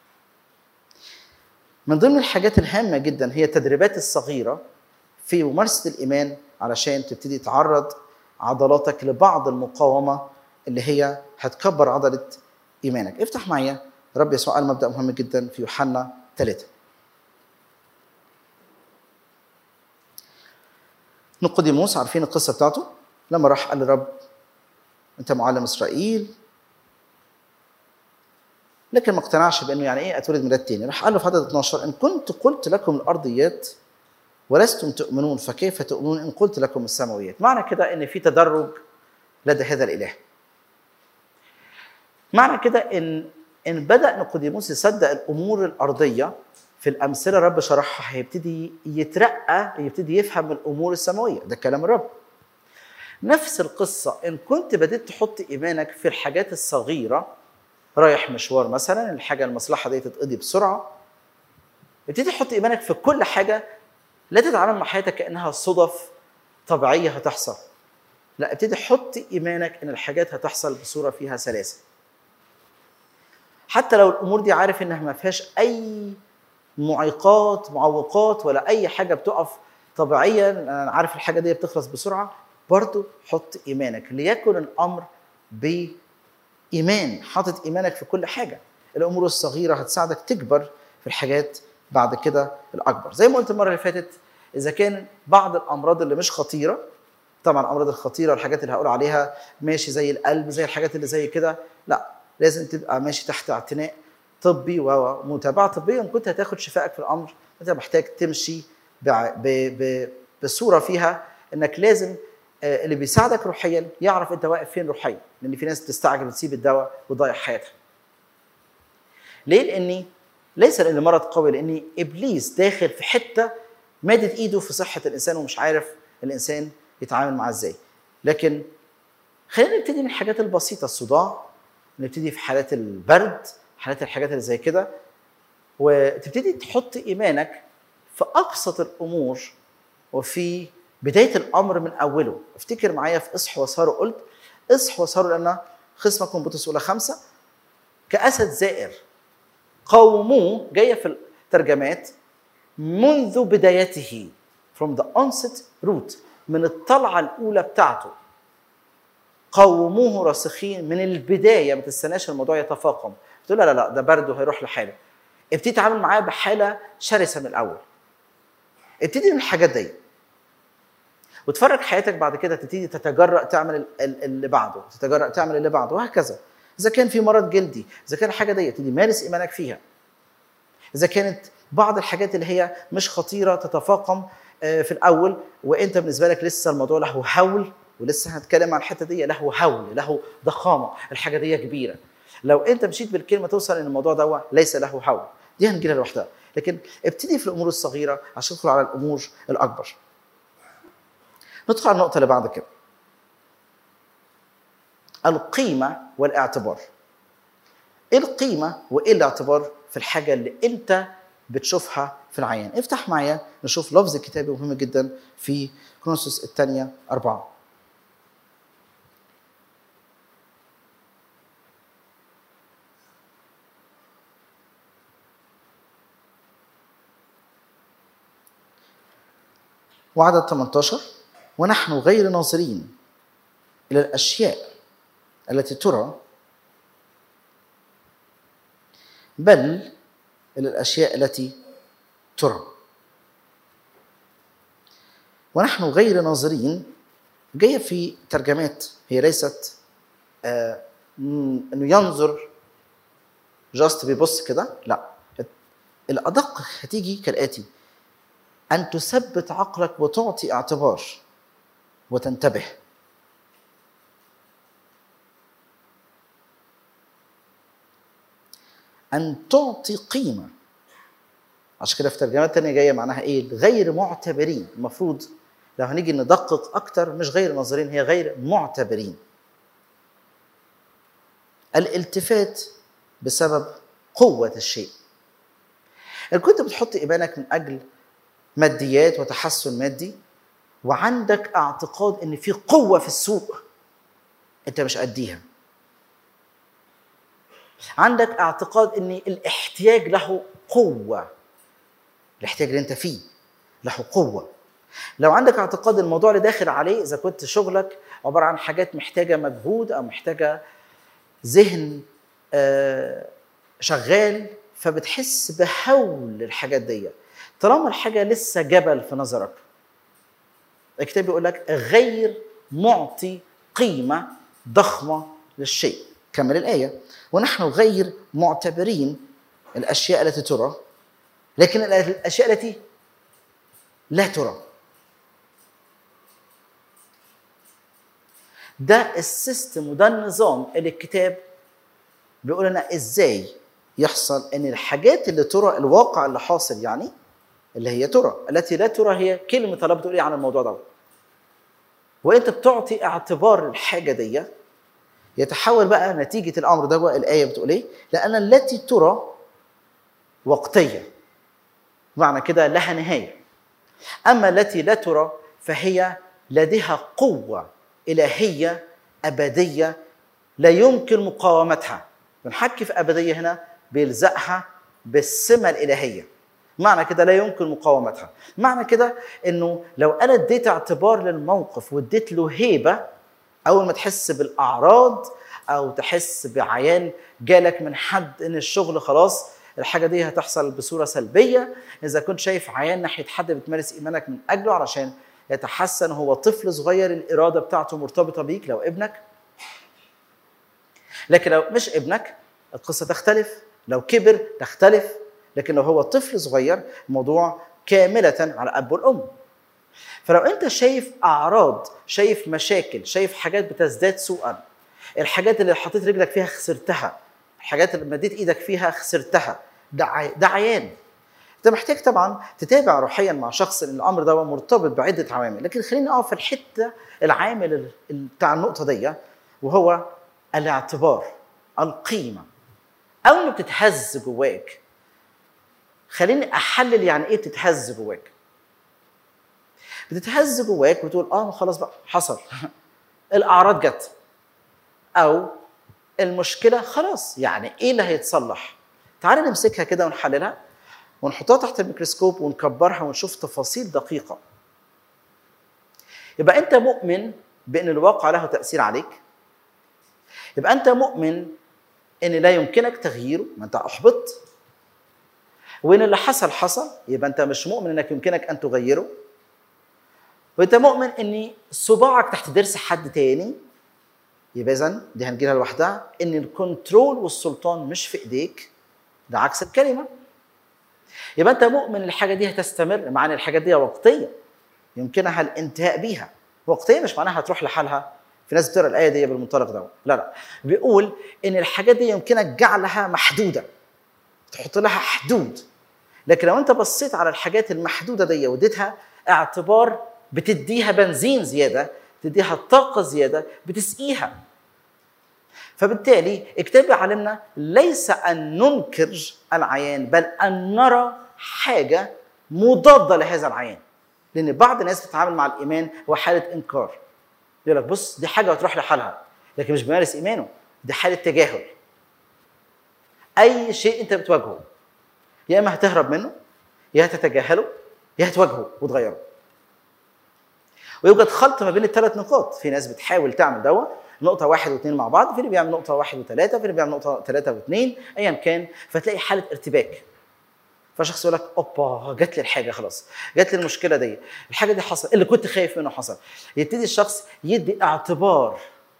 من ضمن الحاجات الهامه جدا هي التدريبات الصغيره في ممارسه الايمان علشان تبتدي تعرض عضلاتك لبعض المقاومه اللي هي هتكبر عضله ايمانك افتح معايا رب يسوع قال مبدا مهم جدا في يوحنا ثلاثة نقوديموس عارفين القصه بتاعته لما راح قال للرب انت معلم اسرائيل لكن ما اقتنعش بانه يعني ايه اتولد ميلاد تاني راح قال له في عدد 12 ان كنت قلت لكم الارضيات ولستم تؤمنون فكيف تؤمنون ان قلت لكم السماويات معنى كده ان في تدرج لدى هذا الاله معنى كده ان ان بدا نيقوديموس يصدق الامور الارضيه في الامثله الرب شرحها هيبتدي يترقى يبتدي يفهم الامور السماويه ده كلام الرب نفس القصه ان كنت بديت تحط ايمانك في الحاجات الصغيره رايح مشوار مثلا الحاجه المصلحه دي تتقضي بسرعه ابتدي تحط ايمانك في كل حاجه لا تتعامل مع حياتك كانها صدف طبيعيه هتحصل لا ابتدي حط ايمانك ان الحاجات هتحصل بصوره فيها سلاسه حتى لو الامور دي عارف انها ما فيهاش اي معيقات معوقات ولا اي حاجه بتقف طبيعيا انا عارف الحاجه دي بتخلص بسرعه برضو حط ايمانك ليكن الامر ايمان حاطط ايمانك في كل حاجه الامور الصغيره هتساعدك تكبر في الحاجات بعد كده الاكبر زي ما قلت المره اللي فاتت اذا كان بعض الامراض اللي مش خطيره طبعا الامراض الخطيره والحاجات اللي هقول عليها ماشي زي القلب زي الحاجات اللي زي كده لا لازم تبقى ماشي تحت اعتناء طبي ومتابعه طبيه ان كنت هتاخد شفائك في الامر انت محتاج تمشي بع- ب- ب- بصوره فيها انك لازم آه، اللي بيساعدك روحيا يعرف انت واقف فين روحيا لان في ناس بتستعجل وتسيب الدواء وتضيع حياتها ليه لاني ليس لان مرض قوي لان ابليس داخل في حته مادد ايده في صحه الانسان ومش عارف الانسان يتعامل معاه ازاي لكن خلينا نبتدي من الحاجات البسيطه الصداع نبتدي في حالات البرد حالات الحاجات اللي زي كده وتبتدي تحط ايمانك في ابسط الامور وفي بدايه الامر من اوله افتكر معايا في اصحوا وصاروا قلت اصحوا وصاروا لان خصمكم بطرس اولى خمسه كاسد زائر قوموه جايه في الترجمات منذ بدايته from the onset root من الطلعه الاولى بتاعته قوموه راسخين من البدايه ما تستناش الموضوع يتفاقم تقول لا لا لا ده برده هيروح لحاله ابتدي تتعامل معاه بحاله شرسه من الاول ابتدي من الحاجات دي وتفرج حياتك بعد كده تبتدي تتجرأ تعمل ال- ال- اللي بعده تتجرأ تعمل اللي بعده وهكذا اذا كان في مرض جلدي اذا كان حاجه دي تبتدي مارس ايمانك فيها اذا كانت بعض الحاجات اللي هي مش خطيره تتفاقم آه، في الاول وانت بالنسبه لك لسه الموضوع له هول ولسه هنتكلم عن الحته دي له هول له ضخامه الحاجه دي كبيره لو انت مشيت بالكلمه توصل ان الموضوع ده ليس له هول دي هنجيلها لوحدها لكن ابتدي في الامور الصغيره عشان تدخل على الامور الاكبر ندخل على النقطه اللي بعد كده القيمه والاعتبار ايه القيمه وايه الاعتبار في الحاجه اللي انت بتشوفها في العيان افتح معايا نشوف لفظ كتابي مهم جدا في كرونسوس الثانيه أربعة وعدد 18 ونحن غير ناظرين إلى الأشياء التي ترى بل إلى الأشياء التي ترى ونحن غير ناظرين جاية في ترجمات هي ليست آه م- انه ينظر جاست بيبص كده لا الادق هتيجي كالاتي ان تثبت عقلك وتعطي اعتبار وتنتبه ان تعطي قيمه عشان كده في ترجمات تانية جايه معناها ايه غير معتبرين المفروض لو هنيجي ندقق اكتر مش غير ناظرين هي غير معتبرين الالتفات بسبب قوه الشيء ان كنت بتحط ايمانك من اجل ماديات وتحسن مادي وعندك اعتقاد ان في قوه في السوق انت مش قديها عندك اعتقاد ان الاحتياج له قوه الاحتياج اللي انت فيه له قوه لو عندك اعتقاد الموضوع اللي داخل عليه اذا كنت شغلك عباره عن حاجات محتاجه مجهود او محتاجه ذهن آه، شغال فبتحس بهول الحاجات دي طالما الحاجه لسه جبل في نظرك الكتاب بيقول لك غير معطي قيمه ضخمه للشيء كمل الايه ونحن غير معتبرين الاشياء التي ترى لكن الاشياء التي لا ترى ده السيستم وده النظام اللي الكتاب بيقول لنا ازاي يحصل ان الحاجات اللي ترى الواقع اللي حاصل يعني اللي هي ترى التي لا ترى هي كلمه الله بتقول ايه عن الموضوع ده وانت بتعطي اعتبار للحاجه دي يتحول بقى نتيجه الامر ده الايه بتقول ايه لان التي ترى وقتيه معنى كده لها نهايه اما التي لا ترى فهي لديها قوه الهيه ابديه لا يمكن مقاومتها بنحكي في ابديه هنا بيلزقها بالسمه الالهيه معنى كده لا يمكن مقاومتها معنى كده انه لو انا اديت اعتبار للموقف واديت له هيبه اول ما تحس بالاعراض او تحس بعيان جالك من حد ان الشغل خلاص الحاجه دي هتحصل بصوره سلبيه اذا كنت شايف عيان ناحيه حد بتمارس ايمانك من اجله علشان يتحسن هو طفل صغير الاراده بتاعته مرتبطه بيك لو ابنك لكن لو مش ابنك القصه تختلف لو كبر تختلف لكن لو هو طفل صغير الموضوع كامله على الاب والام فلو انت شايف اعراض شايف مشاكل شايف حاجات بتزداد سوءا الحاجات اللي حطيت رجلك فيها خسرتها الحاجات اللي مديت ايدك فيها خسرتها ده عي- ده عيان انت محتاج طبعا تتابع روحيا مع شخص لان الامر ده مرتبط بعده عوامل لكن خلينا نقف في الحته العامل ال- ال- بتاع النقطه دي وهو الاعتبار القيمه اول ما بتتهز جواك خليني احلل يعني ايه بتتهز جواك بتتهز جواك وتقول اه خلاص بقى حصل الاعراض جت او المشكله خلاص يعني ايه اللي هيتصلح تعال نمسكها كده ونحللها ونحطها تحت الميكروسكوب ونكبرها ونشوف تفاصيل دقيقه يبقى انت مؤمن بان الواقع له تاثير عليك يبقى انت مؤمن ان لا يمكنك تغييره ما انت احبطت وان اللي حصل حصل يبقى انت مش مؤمن انك يمكنك ان تغيره وانت مؤمن ان صباعك تحت ضرس حد تاني يبقى اذا دي هنجيلها لوحدها ان الكنترول والسلطان مش في ايديك ده عكس الكلمه يبقى انت مؤمن ان الحاجه دي هتستمر مع ان الحاجات دي وقتيه يمكنها الانتهاء بيها وقتيه مش معناها هتروح لحالها في ناس بتقرا الايه دي بالمنطلق ده لا لا بيقول ان الحاجات دي يمكنك جعلها محدوده تحط لها حدود لكن لو انت بصيت على الحاجات المحدوده دي واديتها اعتبار بتديها بنزين زياده تديها طاقه زياده بتسقيها فبالتالي الكتاب بيعلمنا ليس ان ننكر العيان بل ان نرى حاجه مضاده لهذا العيان لان بعض الناس بتتعامل مع الايمان هو حاله انكار يقول لك بص دي حاجه هتروح لحالها لكن مش بيمارس ايمانه دي حاله تجاهل اي شيء انت بتواجهه يا اما هتهرب منه يا هتتجاهله يا هتواجهه وتغيره ويوجد خلط ما بين الثلاث نقاط في ناس بتحاول تعمل دوا نقطة واحد واثنين مع بعض في اللي بيعمل نقطة واحد وثلاثة في اللي بيعمل نقطة ثلاثة واثنين أيا كان فتلاقي حالة ارتباك فشخص يقول لك اوبا جات لي الحاجه خلاص جات لي المشكله دي الحاجه دي حصل اللي كنت خايف منه حصل يبتدي الشخص يدي اعتبار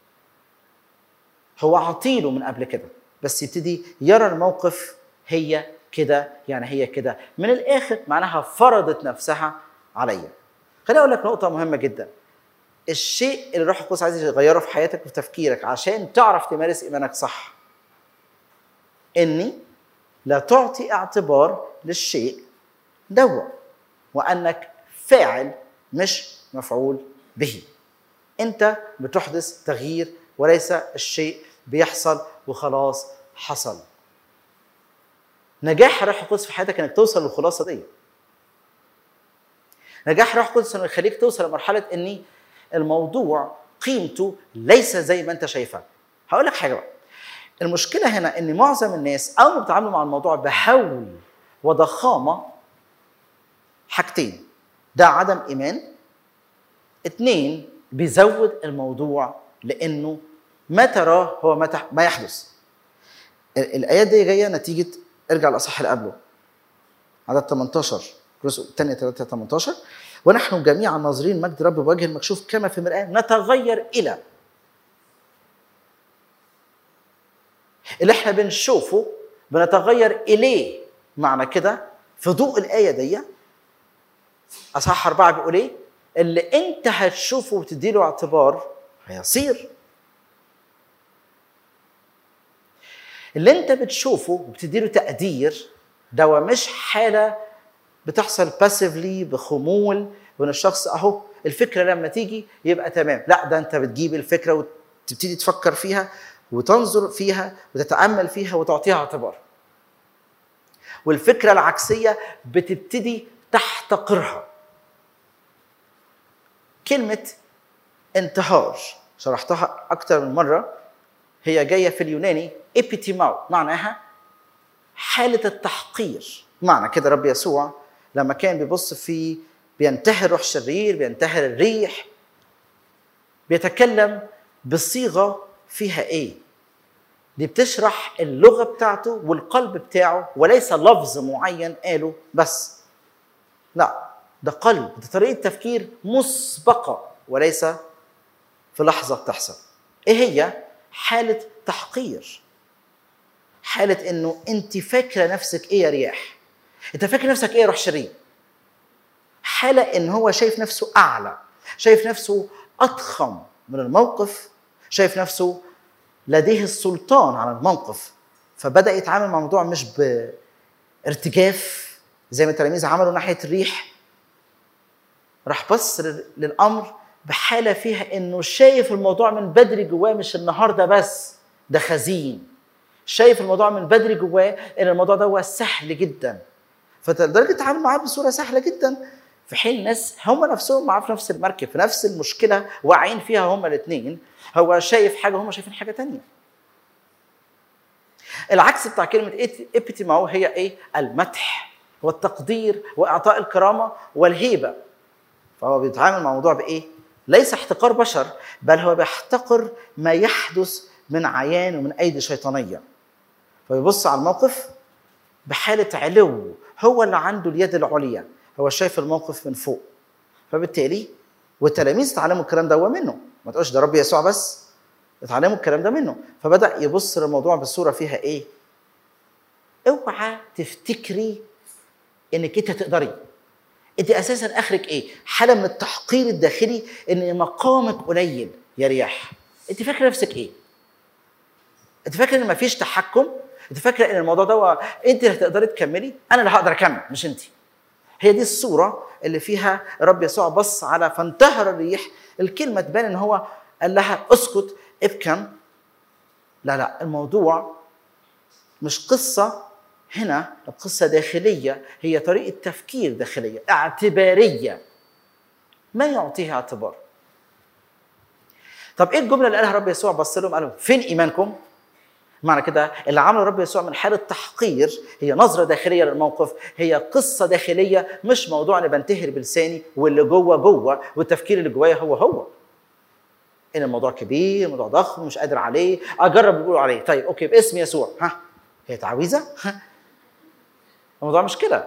هو عطيله من قبل كده بس يبتدي يرى الموقف هي كده يعني هي كده من الاخر معناها فرضت نفسها عليا خليني اقول لك نقطه مهمه جدا الشيء اللي الروح القدس عايز يغيره في حياتك وفي تفكيرك عشان تعرف تمارس ايمانك صح اني لا تعطي اعتبار للشيء دوا وانك فاعل مش مفعول به انت بتحدث تغيير وليس الشيء بيحصل وخلاص حصل نجاح الروح القدس في حياتك انك توصل للخلاصه دي نجاح الروح القدس انه يخليك توصل لمرحله ان الموضوع قيمته ليس زي ما انت شايفها هقول لك حاجه بقى المشكله هنا ان معظم الناس اول ما بيتعاملوا مع الموضوع بهول وضخامه حاجتين ده عدم ايمان اتنين بيزود الموضوع لانه ما تراه هو ما, تح... ما يحدث ال- الايات دي جايه نتيجه ارجع الاصح اللي قبله عدد 18 جزء الثانية 3 18 ونحن جميعا ناظرين مجد رب بوجه المكشوف كما في مرآة نتغير إلى اللي احنا بنشوفه بنتغير إليه معنى كده في ضوء الآية دي أصحاح أربعة بيقول إيه؟ اللي أنت هتشوفه وتديله اعتبار هيصير اللي أنت بتشوفه وبتديله تقدير ده مش حالة بتحصل باسفلي بخمول وان الشخص اهو الفكره لما تيجي يبقى تمام لا ده انت بتجيب الفكره وتبتدي تفكر فيها وتنظر فيها وتتامل فيها وتعطيها اعتبار والفكره العكسيه بتبتدي تحتقرها كلمه انتهار شرحتها اكتر من مره هي جايه في اليوناني ايبيتيماو معناها حاله التحقير معنى كده رب يسوع لما كان بيبص في بينتهر روح شرير بينتهر الريح بيتكلم بصيغه فيها ايه دي بتشرح اللغه بتاعته والقلب بتاعه وليس لفظ معين قاله بس لا ده قلب ده طريقه تفكير مسبقه وليس في لحظه بتحصل ايه هي حاله تحقير حاله انه انت فاكره نفسك ايه يا رياح انت فاكر نفسك ايه يا روح شرير حاله ان هو شايف نفسه اعلى شايف نفسه اضخم من الموقف شايف نفسه لديه السلطان على الموقف فبدا يتعامل مع الموضوع مش بارتجاف زي ما التلاميذ عملوا ناحيه الريح راح بص لل- للامر بحاله فيها انه شايف الموضوع من بدري جواه مش النهارده بس ده خزين شايف الموضوع من بدري جواه ان الموضوع ده هو سهل جدا فلدرجه التعامل معاه بصوره سهله جدا في حين ناس هم نفسهم معاه في نفس المركب في نفس المشكله واعيين فيها هم الاثنين هو شايف حاجه هم شايفين حاجه تانية العكس بتاع كلمه ابتيماو هي ايه المدح والتقدير واعطاء الكرامه والهيبه فهو بيتعامل مع الموضوع بايه ليس احتقار بشر بل هو بيحتقر ما يحدث من عيان ومن ايدي شيطانيه فبيبص على الموقف بحاله علو هو اللي عنده اليد العليا هو شايف الموقف من فوق فبالتالي والتلاميذ اتعلموا الكلام ده هو منه ما تقولش ده رب يسوع بس اتعلموا الكلام ده منه فبدا يبص للموضوع بصوره فيها ايه اوعى تفتكري انك انت تقدري انت اساسا اخرك ايه حاله من التحقير الداخلي ان مقامك قليل يا رياح انت فاكره نفسك ايه انت فاكره ان مفيش تحكم انت فاكره ان الموضوع ده انت اللي هتقدري تكملي انا اللي هقدر اكمل مش انت هي دي الصوره اللي فيها الرب يسوع بص على فانتهر الريح الكلمه تبان ان هو قال لها اسكت ابكم لا لا الموضوع مش قصه هنا قصه داخليه هي طريقه تفكير داخليه اعتباريه ما يعطيها اعتبار طب ايه الجمله اللي قالها الرب يسوع بص لهم قال لهم فين ايمانكم معنى كده اللي عمله الرب يسوع من حاله تحقير هي نظره داخليه للموقف هي قصه داخليه مش موضوع انا بنتهر بلساني واللي جوه جوه والتفكير اللي جوايا هو هو ان الموضوع كبير الموضوع ضخم مش قادر عليه اجرب بيقولوا عليه طيب اوكي باسم يسوع ها هي تعويذه ها الموضوع مش كده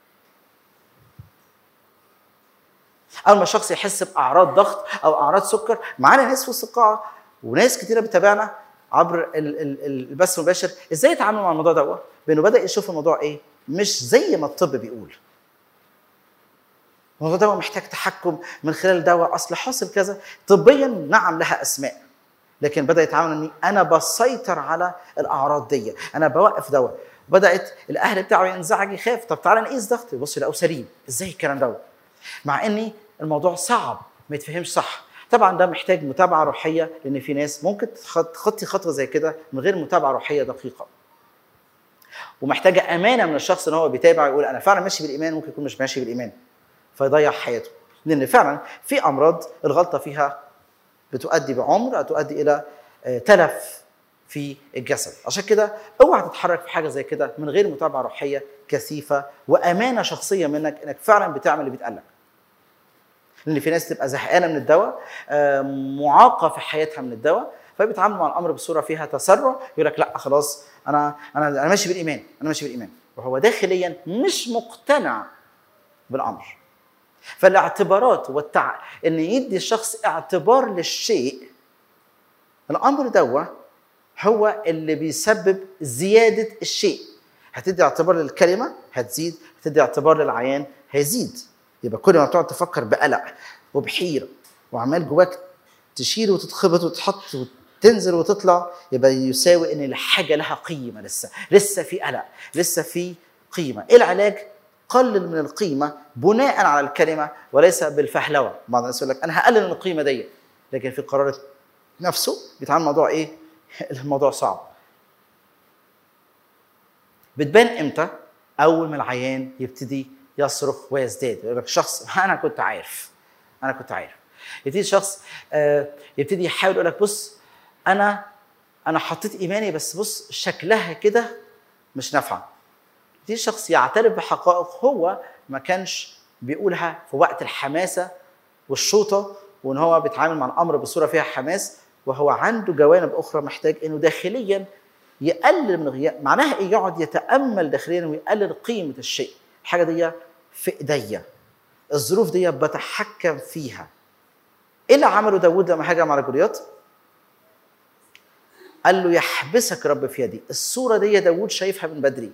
اول ما الشخص يحس باعراض ضغط او اعراض سكر معانا ناس في وسط القاعه وناس كتيره بتتابعنا عبر ال- ال- ال- البث المباشر ازاي يتعاملوا مع الموضوع ده بانه بدا يشوف الموضوع ايه مش زي ما الطب بيقول الموضوع ده محتاج تحكم من خلال دواء اصل حاصل كذا طبيا نعم لها اسماء لكن بدا يتعامل اني انا بسيطر على الاعراض دي انا بوقف دواء بدات الاهل بتاعه ينزعج يخاف طب تعالى نقيس ضغط يبص يلاقوه سليم ازاي الكلام ده مع اني الموضوع صعب ما يتفهمش صح طبعا ده محتاج متابعه روحيه لان في ناس ممكن تخطي خطوه زي كده من غير متابعه روحيه دقيقه ومحتاجه امانه من الشخص ان هو بيتابع ويقول انا فعلا ماشي بالايمان ممكن يكون مش ماشي بالايمان فيضيع حياته لان فعلا في امراض الغلطه فيها بتؤدي بعمر او تؤدي الى آه، تلف في الجسد عشان كده اوعى تتحرك في حاجه زي كده من غير متابعه روحيه كثيفه وامانه شخصيه منك انك فعلا بتعمل اللي بيتقال لك لان في ناس تبقى زهقانه من الدواء آه، معاقه في حياتها من الدواء فبيتعاملوا مع الامر بصوره فيها تسرع يقول لك لا خلاص انا انا انا ماشي بالايمان انا ماشي بالايمان وهو داخليا مش مقتنع بالامر فالاعتبارات والتع... ان يدي الشخص اعتبار للشيء الامر دوا هو اللي بيسبب زياده الشيء هتدي اعتبار للكلمه هتزيد هتدي اعتبار للعيان هيزيد يبقى كل ما بتقعد تفكر بقلق وبحيره وعمال جواك تشيل وتتخبط وتحط وتنزل وتطلع يبقى يساوي ان الحاجه لها قيمه لسه لسه في قلق لسه في قيمه ايه العلاج قلل من القيمه بناء على الكلمه وليس بالفهلوه بعض الناس يقول لك انا هقلل من القيمه دي لكن في قرار نفسه بيتعامل الموضوع ايه الموضوع صعب بتبان امتى اول ما العيان يبتدي يصرخ ويزداد يقول لك شخص انا كنت عارف انا كنت عارف يبتدي شخص آه، يبتدي يحاول يقول لك بص انا انا حطيت ايماني بس بص شكلها كده مش نافعه يبتدي الشخص يعترف بحقائق هو ما كانش بيقولها في وقت الحماسه والشوطه وان هو بيتعامل مع الامر بصوره فيها حماس وهو عنده جوانب اخرى محتاج انه داخليا يقلل من غياب معناها ايه يقعد يتامل داخليا ويقلل قيمه الشيء الحاجه دي في ايديا الظروف دي بتحكم فيها ايه اللي عمله داوود لما هاجم على جولياط قال له يحبسك رب في يدي الصوره دي داوود شايفها من بدري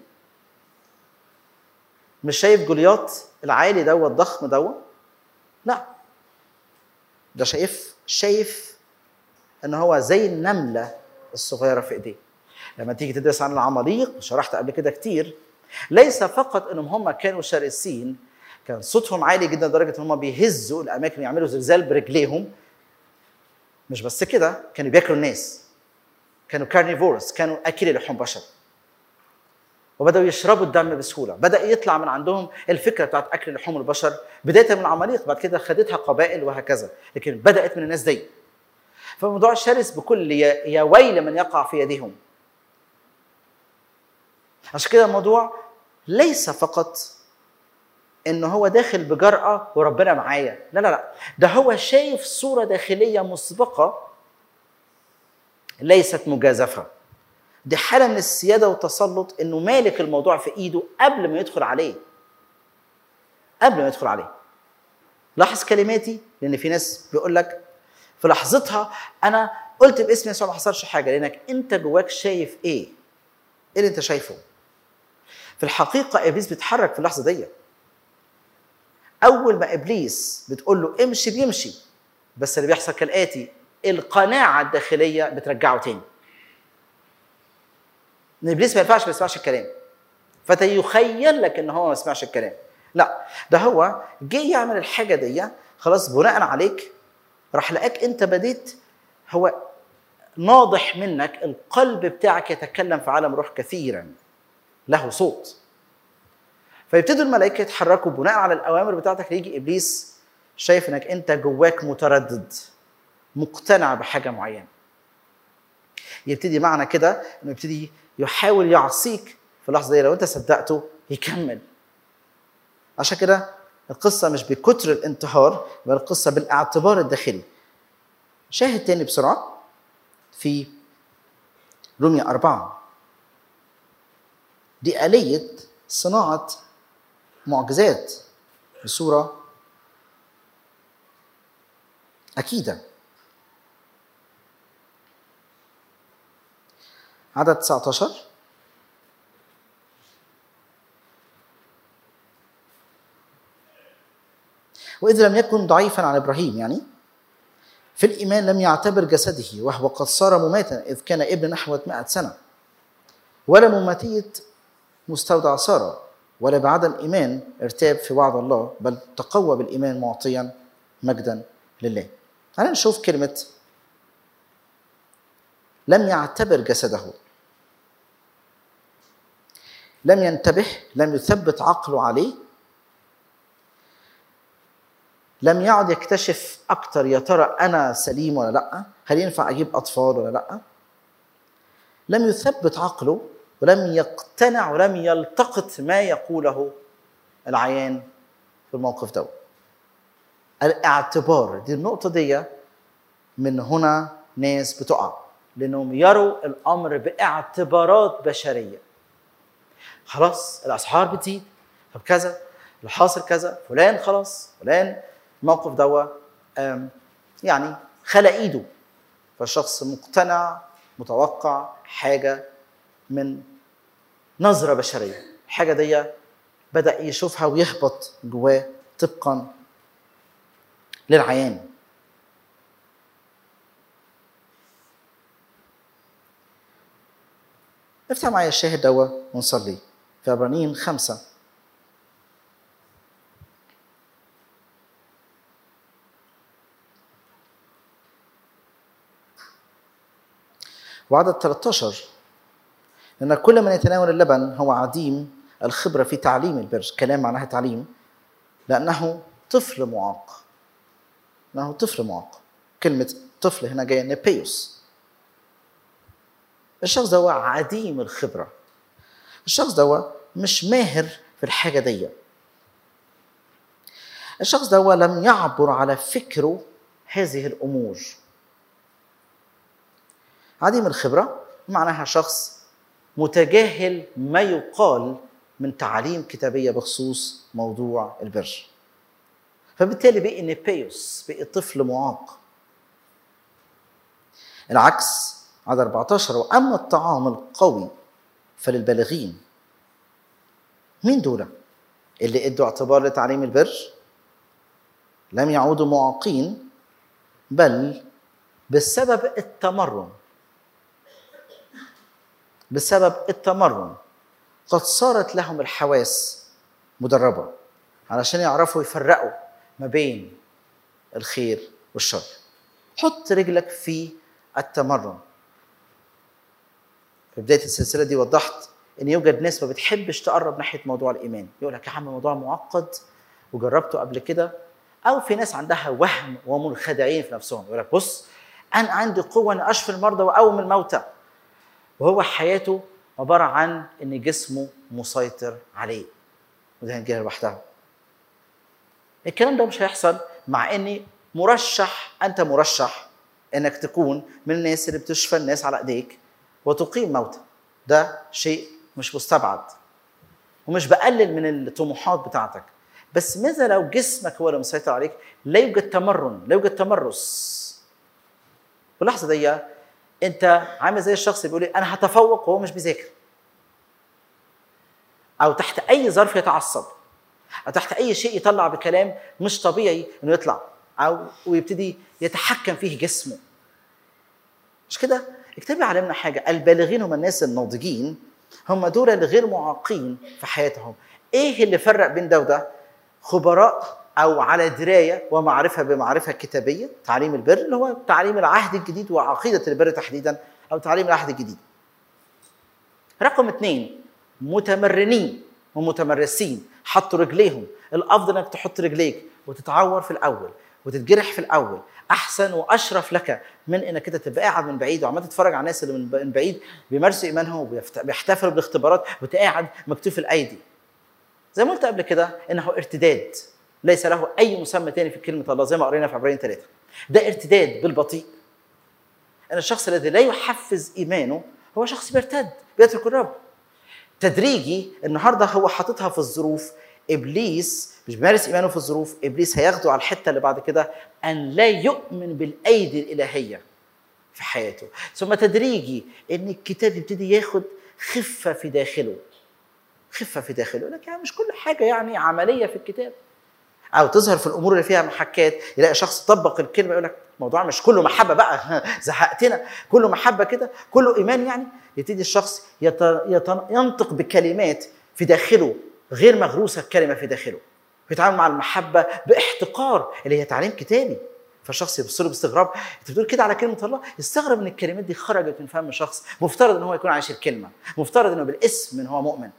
مش شايف جولياط العالي دوت الضخم دوت لا ده شايف شايف ان هو زي النمله الصغيره في ايديه لما تيجي تدرس عن العماليق وشرحت قبل كده كتير ليس فقط انهم هم كانوا شرسين كان صوتهم عالي جدا لدرجه ان هم بيهزوا الاماكن يعملوا زلزال برجليهم مش بس كده كانوا بياكلوا الناس كانوا كارنيفورس كانوا اكلي لحوم بشر وبداوا يشربوا الدم بسهوله بدا يطلع من عندهم الفكره بتاعت اكل لحوم البشر بدايه من العماليق بعد كده خدتها قبائل وهكذا لكن بدات من الناس دي فالموضوع شرس بكل يا يا ويل من يقع في يدهم عشان كده الموضوع ليس فقط ان هو داخل بجرأة وربنا معايا لا لا لا ده هو شايف صورة داخلية مسبقة ليست مجازفة دي حالة من السيادة والتسلط انه مالك الموضوع في ايده قبل ما يدخل عليه قبل ما يدخل عليه لاحظ كلماتي لان في ناس بيقول لك في لحظتها انا قلت باسم يسوع ما حصلش حاجه لانك انت جواك شايف ايه؟ ايه اللي انت شايفه؟ في الحقيقه ابليس بيتحرك في اللحظه دي اول ما ابليس بتقول له امشي بيمشي بس اللي بيحصل كالاتي القناعه الداخليه بترجعه تاني ان ابليس ما ينفعش ما يسمعش الكلام فتيخيل لك ان هو ما يسمعش الكلام لا ده هو جه يعمل الحاجه دي خلاص بناء عليك راح لقاك انت بديت هو ناضح منك القلب بتاعك يتكلم في عالم روح كثيرا له صوت فيبتدوا الملائكه يتحركوا بناء على الاوامر بتاعتك يجي ابليس شايف انك انت جواك متردد مقتنع بحاجه معينه يبتدي معنى كده انه يبتدي يحاول يعصيك في اللحظه دي لو انت صدقته يكمل عشان كده القصه مش بكتر الانتحار بل القصه بالاعتبار الداخلي شاهد تاني بسرعه في رومية أربعة دي آلية صناعة معجزات بصورة أكيدة عدد 19 وإذ لم يكن ضعيفا عن إبراهيم يعني في الإيمان لم يعتبر جسده وهو قد صار مماتا إذ كان ابن نحو مائة سنة ولا مماتية مستودع سارة ولا بعدم إيمان ارتاب في وعد الله بل تقوى بالإيمان معطيا مجدا لله تعالى نشوف كلمة لم يعتبر جسده لم ينتبه لم يثبت عقله عليه لم يعد يكتشف اكتر يا ترى انا سليم ولا لا هل ينفع اجيب اطفال ولا لا لم يثبت عقله ولم يقتنع ولم يلتقط ما يقوله العيان في الموقف ده الاعتبار دي النقطة دي من هنا ناس بتقع لأنهم يروا الأمر باعتبارات بشرية خلاص الأسعار بتزيد طب كذا اللي حاصل كذا فلان خلاص فلان الموقف دوا يعني خلق ايده فالشخص مقتنع متوقع حاجة من نظرة بشرية الحاجة دي بدأ يشوفها ويهبط جواه طبقا للعيان افتح معايا الشاهد دوا ونصلي في عبرانيين خمسة وعدد 13 لأن كل من يتناول اللبن هو عديم الخبرة في تعليم البر كلام معناها تعليم لأنه طفل معاق لأنه طفل معاق كلمة طفل هنا جاية نبيوس الشخص ده عديم الخبرة الشخص ده مش ماهر في الحاجة دي الشخص ده لم يعبر على فكره هذه الأمور عديم الخبرة معناها شخص متجاهل ما يقال من تعاليم كتابيه بخصوص موضوع البر فبالتالي بقي نيبيوس بقي طفل معاق العكس عدد 14 واما الطعام القوي فللبالغين مين دول اللي ادوا اعتبار لتعليم البر لم يعودوا معاقين بل بسبب التمرن بسبب التمرن قد صارت لهم الحواس مدربه علشان يعرفوا يفرقوا ما بين الخير والشر حط رجلك في التمرن في بدايه السلسله دي وضحت ان يوجد ناس ما بتحبش تقرب ناحيه موضوع الايمان يقول لك يا عم موضوع معقد وجربته قبل كده او في ناس عندها وهم ومنخدعين في نفسهم يقول لك بص انا عندي قوه ان اشفي المرضى واقوم الموتى وهو حياته عباره عن ان جسمه مسيطر عليه وده هنجيها لوحدها الكلام ده مش هيحصل مع اني مرشح انت مرشح انك تكون من الناس اللي بتشفى الناس على ايديك وتقيم موتى ده شيء مش مستبعد ومش بقلل من الطموحات بتاعتك بس ماذا لو جسمك هو اللي مسيطر عليك لا يوجد تمرن لا يوجد تمرس في اللحظه دي انت عامل زي الشخص اللي بيقول انا هتفوق وهو مش بيذاكر او تحت اي ظرف يتعصب او تحت اي شيء يطلع بكلام مش طبيعي انه يطلع او ويبتدي يتحكم فيه جسمه مش كده الكتاب يعلمنا حاجه البالغين هم الناس الناضجين هم دول اللي غير معاقين في حياتهم ايه اللي فرق بين ده وده خبراء او على درايه ومعرفه بمعرفه كتابيه تعليم البر اللي هو تعليم العهد الجديد وعقيده البر تحديدا او تعليم العهد الجديد رقم اثنين متمرنين ومتمرسين حطوا رجليهم الافضل انك تحط رجليك وتتعور في الاول وتتجرح في الاول احسن واشرف لك من انك انت تبقى قاعد من بعيد وعمال تتفرج على الناس اللي من بعيد بيمارسوا ايمانهم وبيحتفلوا بالاختبارات وانت قاعد مكتوف الايدي زي ما قلت قبل كده انه ارتداد ليس له اي مسمى تاني في كلمه الله زي ما قرينا في عبرين ثلاثه ده ارتداد بالبطيء ان الشخص الذي لا يحفز ايمانه هو شخص بيرتد بيترك الرب تدريجي النهارده هو حاططها في الظروف ابليس مش بيمارس ايمانه في الظروف ابليس هياخده على الحته اللي بعد كده ان لا يؤمن بالايدي الالهيه في حياته ثم تدريجي ان الكتاب يبتدي ياخد خفه في داخله خفه في داخله يقول لك يعني مش كل حاجه يعني عمليه في الكتاب او تظهر في الامور اللي فيها محكات يلاقي شخص طبق الكلمه يقول لك الموضوع مش كله محبه بقى زهقتنا كله محبه كده كله ايمان يعني يبتدي الشخص يت... يت... ينطق بكلمات في داخله غير مغروسه الكلمه في داخله بيتعامل مع المحبه باحتقار اللي هي تعليم كتابي فالشخص يبص له باستغراب انت بتقول كده على كلمه الله يستغرب ان الكلمات دي خرجت من فم شخص مفترض ان هو يكون عايش الكلمه مفترض انه بالاسم ان هو مؤمن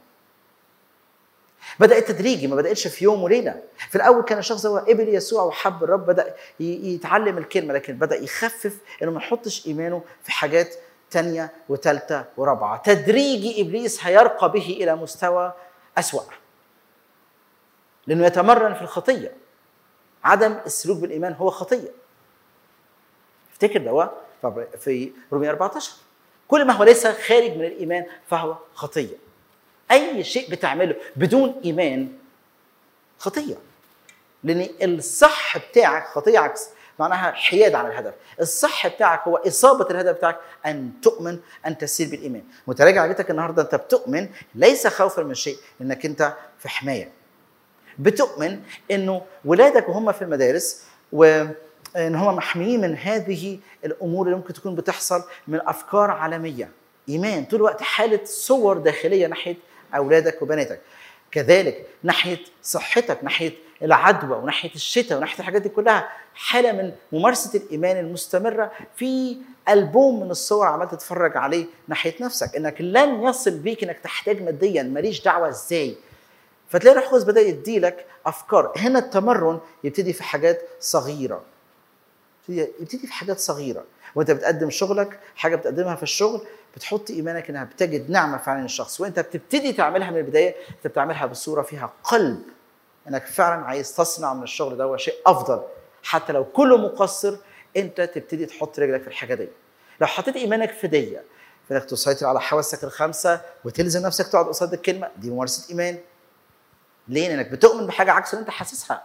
بدات تدريجي ما بداتش في يوم وليله في الاول كان الشخص هو قبل يسوع وحب الرب بدا يتعلم الكلمه لكن بدا يخفف انه ما يحطش ايمانه في حاجات تانية وثالثة ورابعة تدريجي إبليس هيرقى به إلى مستوى أسوأ لأنه يتمرن في الخطية عدم السلوك بالإيمان هو خطية افتكر ده في رومية 14 كل ما هو ليس خارج من الإيمان فهو خطية اي شيء بتعمله بدون ايمان خطيه لان الصح بتاعك خطيه عكس معناها حياد عن الهدف الصح بتاعك هو اصابه الهدف بتاعك ان تؤمن ان تسير بالايمان متراجع بيتك النهارده انت بتؤمن ليس خوفا من شيء انك انت في حمايه بتؤمن انه ولادك وهم في المدارس و ان هم محميين من هذه الامور اللي ممكن تكون بتحصل من افكار عالميه ايمان طول الوقت حاله صور داخليه ناحيه اولادك وبناتك كذلك ناحيه صحتك ناحيه العدوى وناحيه الشتاء وناحيه الحاجات دي كلها حاله من ممارسه الايمان المستمره في البوم من الصور عمال تتفرج عليه ناحيه نفسك انك لن يصل بيك انك تحتاج ماديا ماليش دعوه ازاي فتلاقي روح القدس بدا يديلك افكار هنا التمرن يبتدي في حاجات صغيره يبتدي في حاجات صغيره وانت بتقدم شغلك حاجه بتقدمها في الشغل بتحط ايمانك انها بتجد نعمه في عين الشخص وانت بتبتدي تعملها من البدايه انت بتعملها بصوره فيها قلب انك فعلا عايز تصنع من الشغل ده شيء افضل حتى لو كله مقصر انت تبتدي تحط رجلك في الحاجه دي لو حطيت ايمانك في دي انك تسيطر على حواسك الخمسه وتلزم نفسك تقعد قصاد الكلمه دي ممارسه ايمان ليه؟ لانك بتؤمن بحاجه عكس اللي انت حاسسها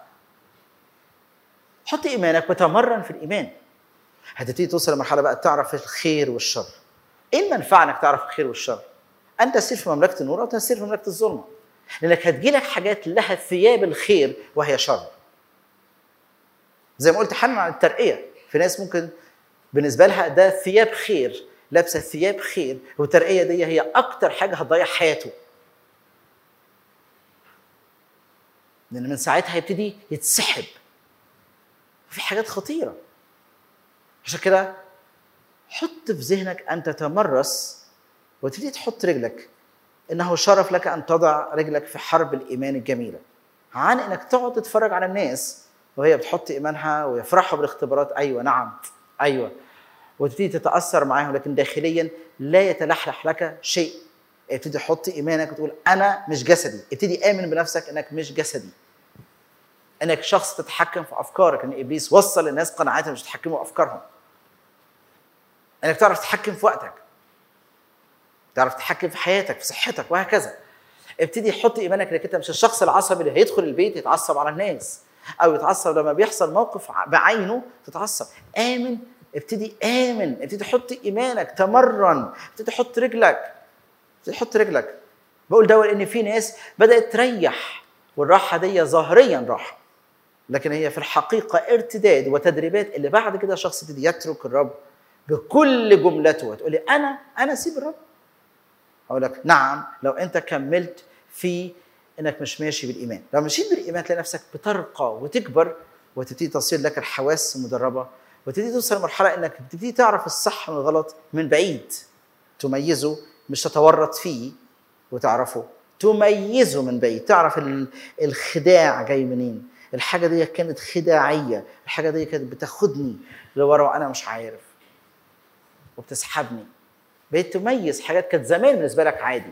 حط ايمانك وتمرن في الايمان هتبتدي توصل لمرحله بقى تعرف الخير والشر ايه المنفعه انك تعرف الخير والشر انت تسير في مملكه النور او تسير في مملكه الظلمه لانك هتجيلك حاجات لها ثياب الخير وهي شر زي ما قلت حنا عن الترقيه في ناس ممكن بالنسبه لها ده ثياب خير لابسه ثياب خير والترقيه دي هي اكتر حاجه هتضيع حياته لان من ساعتها هيبتدي يتسحب في حاجات خطيره عشان كده حط في ذهنك ان تتمرس وتبتدي تحط رجلك انه شرف لك ان تضع رجلك في حرب الايمان الجميله عن انك تقعد تتفرج على الناس وهي بتحط ايمانها ويفرحوا بالاختبارات ايوه نعم ايوه وتبتدي تتاثر معاهم لكن داخليا لا يتلحلح لك شيء ابتدي حط ايمانك وتقول انا مش جسدي ابتدي امن بنفسك انك مش جسدي انك شخص تتحكم في افكارك ان ابليس وصل للناس قناعاتهم مش تتحكموا في افكارهم انك تعرف تتحكم في وقتك تعرف تتحكم في حياتك في صحتك وهكذا ابتدي حط ايمانك انك انت مش الشخص العصبي اللي هيدخل البيت يتعصب على الناس او يتعصب لما بيحصل موقف بعينه تتعصب امن ابتدي امن ابتدي حط ايمانك تمرن ابتدي حط رجلك ابتدي حط رجلك بقول ده لان في ناس بدات تريح والراحه دي ظاهريا راحه لكن هي في الحقيقه ارتداد وتدريبات اللي بعد كده شخص يبتدي يترك الرب بكل جملته وتقول لي انا انا اسيب الرب اقول لك نعم لو انت كملت في انك مش ماشي بالايمان لو مشيت بالايمان تلاقي نفسك بترقى وتكبر وتبتدي تصير لك الحواس مدربه وتبتدي توصل لمرحله انك تبتدي تعرف الصح من الغلط من بعيد تميزه مش تتورط فيه وتعرفه تميزه من بعيد تعرف ال- الخداع جاي منين الحاجه دي كانت خداعيه الحاجه دي كانت بتاخدني لورا وانا مش عارف وبتسحبني بقيت تميز حاجات كانت زمان بالنسبه لك عادي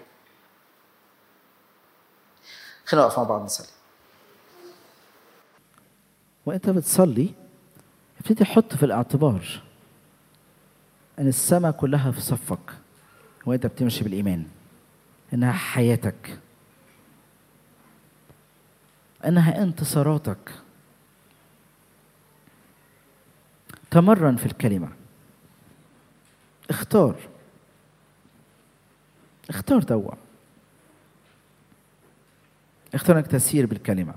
خلينا نقف مع بعض نصلي وانت بتصلي ابتدي حط في الاعتبار ان السماء كلها في صفك وانت بتمشي بالايمان انها حياتك انها انتصاراتك تمرن في الكلمه اختار اختار دوا اختار انك تسير بالكلمه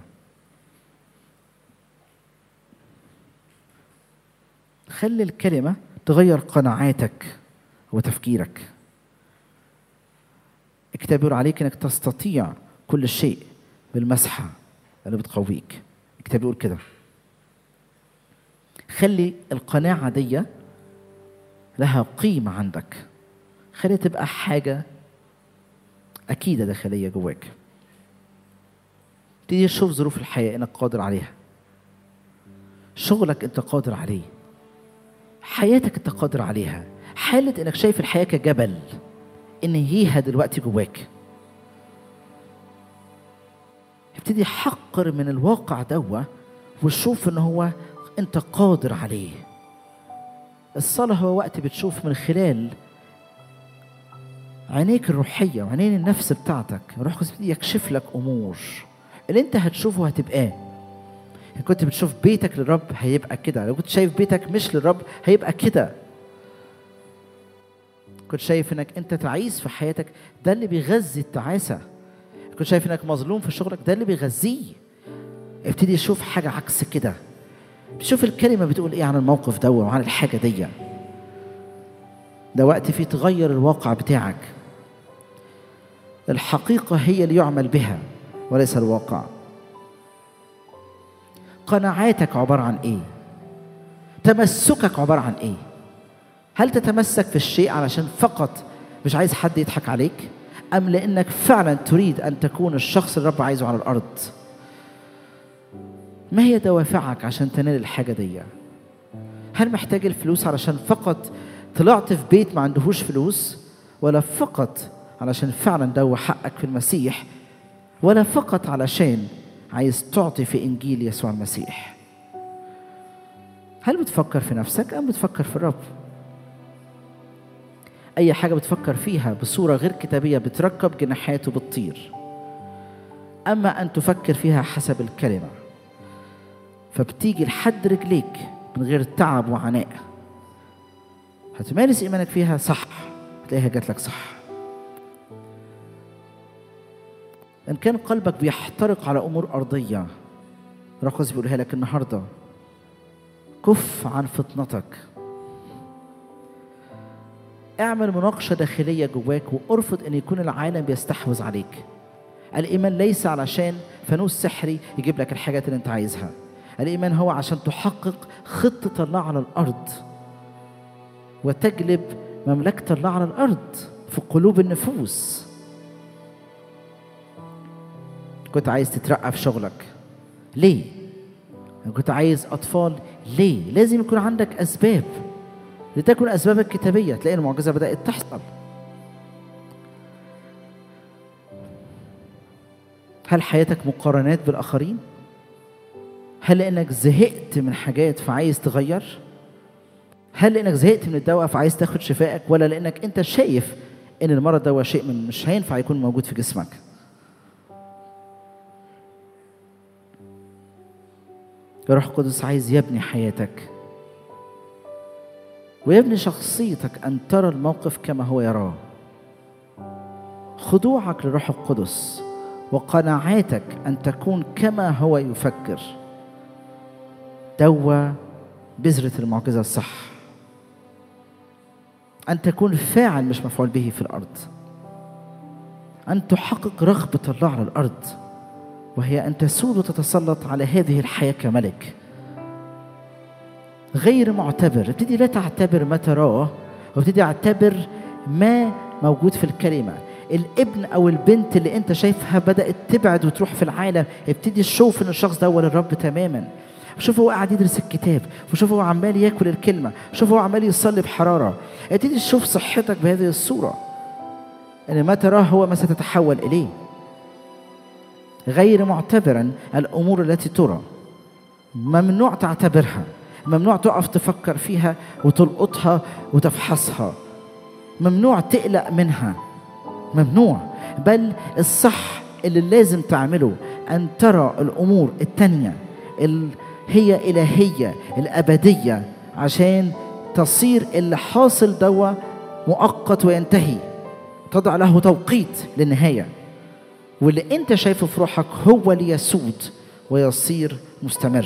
خلي الكلمة تغير قناعاتك وتفكيرك الكتاب بيقول عليك انك تستطيع كل شيء بالمسحة اللي بتقويك الكتاب بيقول كده خلي القناعة دي لها قيمة عندك خليها تبقى حاجة أكيدة داخلية جواك تيجي تشوف ظروف الحياة إنك قادر عليها شغلك أنت قادر عليه حياتك أنت قادر عليها حالة إنك شايف الحياة كجبل انهيها دلوقتي جواك ابتدي حقر من الواقع دوا وشوف ان هو انت قادر عليه الصلاة هو وقت بتشوف من خلال عينيك الروحية وعينين النفس بتاعتك الروح القدس يبتدي يكشف لك أمور اللي أنت هتشوفه هتبقاه إن كنت بتشوف بيتك للرب هيبقى كده لو كنت شايف بيتك مش للرب هيبقى كده كنت شايف انك انت تعيس في حياتك ده اللي بيغذي التعاسه كنت شايف انك مظلوم في شغلك ده اللي بيغذيه ابتدي يشوف حاجه عكس كده شوف الكلمه بتقول ايه عن الموقف ده وعن الحاجه دي ده وقت فيه تغير الواقع بتاعك الحقيقه هي اللي يعمل بها وليس الواقع قناعاتك عباره عن ايه تمسكك عباره عن ايه هل تتمسك في الشيء علشان فقط مش عايز حد يضحك عليك أم لأنك فعلا تريد أن تكون الشخص اللي الرب عايزه على الأرض ما هي دوافعك عشان تنال الحاجة دي هل محتاج الفلوس علشان فقط طلعت في بيت ما عندهوش فلوس ولا فقط علشان فعلا ده حقك في المسيح ولا فقط علشان عايز تعطي في إنجيل يسوع المسيح هل بتفكر في نفسك أم بتفكر في الرب اي حاجه بتفكر فيها بصوره غير كتابيه بتركب جناحات وبتطير اما ان تفكر فيها حسب الكلمه فبتيجي لحد رجليك من غير تعب وعناء هتمارس ايمانك فيها صح هتلاقيها جات لك صح ان كان قلبك بيحترق على امور ارضيه رقص بيقولها لك النهارده كف عن فطنتك اعمل مناقشه داخليه جواك وارفض ان يكون العالم بيستحوذ عليك الايمان ليس علشان فانوس سحري يجيب لك الحاجات اللي انت عايزها الايمان هو عشان تحقق خطه الله على الارض وتجلب مملكه الله على الارض في قلوب النفوس كنت عايز تترقى في شغلك ليه كنت عايز اطفال ليه لازم يكون عندك اسباب لتكن اسبابك كتابيه تلاقي المعجزه بدات تحصل هل حياتك مقارنات بالاخرين هل لانك زهقت من حاجات فعايز تغير هل لانك زهقت من الدواء فعايز تاخد شفائك ولا لانك انت شايف ان المرض ده شيء من مش هينفع يكون موجود في جسمك الروح القدس عايز يبني حياتك ويبني شخصيتك ان ترى الموقف كما هو يراه خضوعك للروح القدس وقناعاتك ان تكون كما هو يفكر دوا بذرة المعجزة الصح أن تكون فاعل مش مفعول به في الأرض أن تحقق رغبة الله على الأرض وهي أن تسود وتتسلط على هذه الحياة كملك غير معتبر ابتدي لا تعتبر ما تراه وابتدي اعتبر ما موجود في الكلمة الابن او البنت اللي انت شايفها بدات تبعد وتروح في العالم ابتدي تشوف ان الشخص ده هو للرب تماما شوف هو قاعد يدرس الكتاب وشوف هو عمال ياكل الكلمه شوف هو عمال يصلي بحراره ابتدي تشوف صحتك بهذه الصوره ان ما تراه هو ما ستتحول اليه غير معتبرا الامور التي ترى ممنوع تعتبرها ممنوع تقف تفكر فيها وتلقطها وتفحصها ممنوع تقلق منها ممنوع بل الصح اللي لازم تعمله أن ترى الأمور التانية اللي هي إلهية الأبدية عشان تصير اللي حاصل دوا مؤقت وينتهي تضع له توقيت للنهاية واللي انت شايفه في روحك هو اللي يسود ويصير مستمر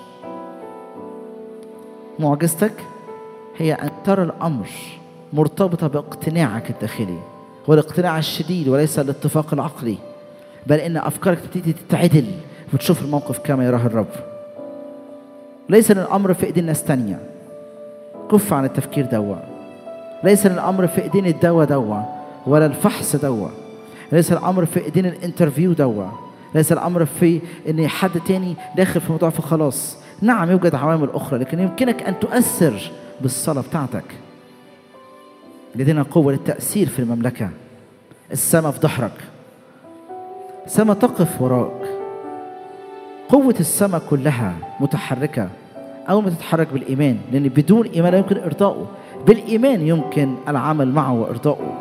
معجزتك هي أن ترى الأمر مرتبطة باقتناعك الداخلي والاقتناع الشديد وليس الاتفاق العقلي بل ان افكارك تبتدي تتعدل وتشوف الموقف كما يراه الرب ليس الامر في ايدين ناس تانية كف عن التفكير دوا ليس الامر في ايدين الدواء دوا ولا الفحص دوا ليس الامر في ايدين الانترفيو دوا ليس الامر في ان حد تاني داخل في الموضوع فخلاص نعم يوجد عوامل اخرى لكن يمكنك ان تؤثر بالصلاه بتاعتك لدينا قوة للتأثير في المملكة السماء في ظهرك السماء تقف وراك قوة السماء كلها متحركة أول ما تتحرك بالإيمان لأن بدون إيمان لا يمكن إرضائه بالإيمان يمكن العمل معه وإرضائه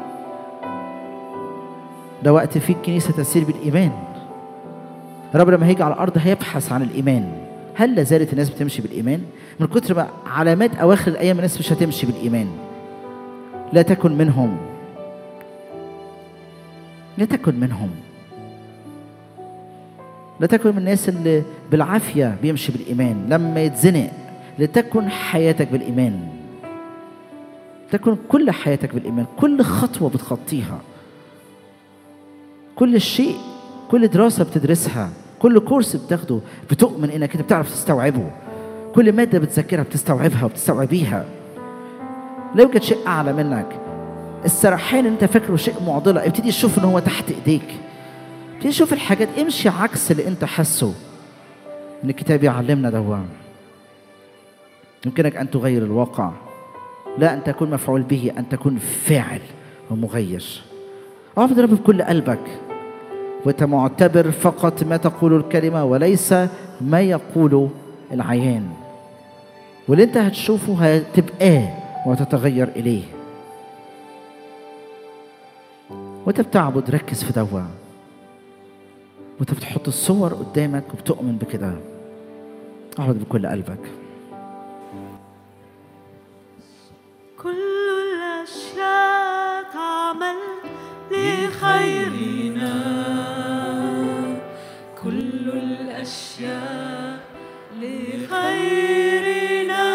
ده وقت فيه الكنيسة تسير بالإيمان الرب لما هيجي على الأرض هيبحث عن الإيمان هل لا زالت الناس بتمشي بالإيمان؟ من كتر ما علامات أواخر الأيام الناس مش هتمشي بالإيمان لا تكن منهم لا تكن منهم لا تكن من الناس اللي بالعافية بيمشي بالإيمان لما يتزنق لتكن حياتك بالإيمان تكن كل حياتك بالإيمان كل خطوة بتخطيها كل شيء كل دراسة بتدرسها كل كورس بتاخده بتؤمن انك انت بتعرف تستوعبه كل مادة بتذاكرها بتستوعبها وبتستوعبيها لا يوجد شيء اعلى منك السرحان اللي انت فاكره شيء معضله ابتدي تشوف ان هو تحت ايديك ابتدي تشوف الحاجات امشي عكس اللي انت حاسه ان الكتاب يعلمنا ده يمكنك ان تغير الواقع لا ان تكون مفعول به ان تكون فاعل ومغير اعبد الرب بكل قلبك وانت معتبر فقط ما تقول الكلمه وليس ما يقول العيان واللي انت هتشوفه هتبقاه وتتغير إليه وانت بتعبد ركز في دوا وانت بتحط الصور قدامك وبتؤمن بكده اعبد بكل قلبك كل الأشياء تعمل لخيرنا كل الأشياء لخيرنا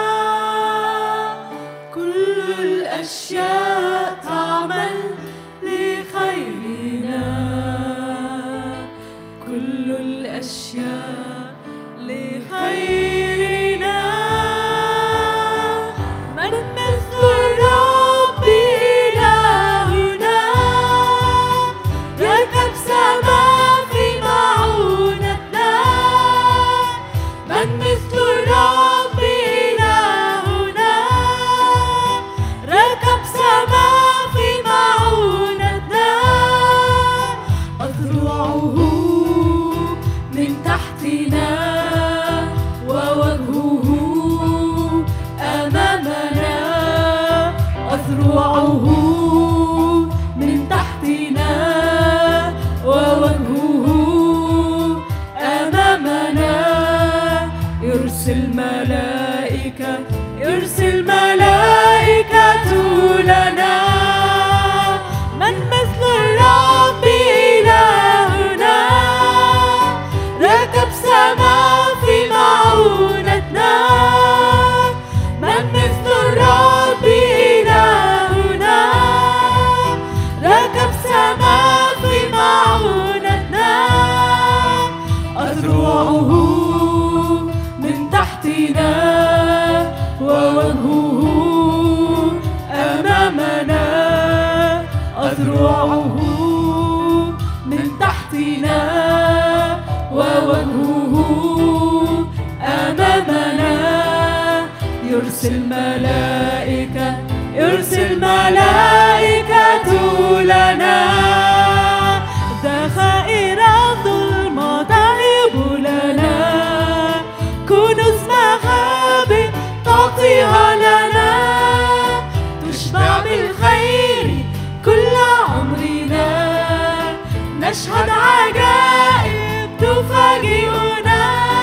كل الأشياء تعمل لخيرنا كل الأشياء لخيرنا من مثل الرب إلهنا يركب سما في معونتنا من مثل الرب إلهنا ركب سما في معونتنا أذرعه من تحتنا ووجهه أمامنا أذرعه من تحتنا ووجهه أمامنا يرسل ملائكة يرسل ملائكة لنا من مثل الرب إلهنا ركب سما في معونتنا من مثل الرب إلهنا ركب سما في معونتنا أذرعه من تحتنا ووجهه أمامنا أذرعه من تحتنا ووجهه أمامنا يرسل ملائكة يرسل ملائكة لنا ذخائر الظلمة تهب لنا كنوز مغابة تعطيها لنا تشبع بالخير كل عمرنا نشهد عجائب تفاجئنا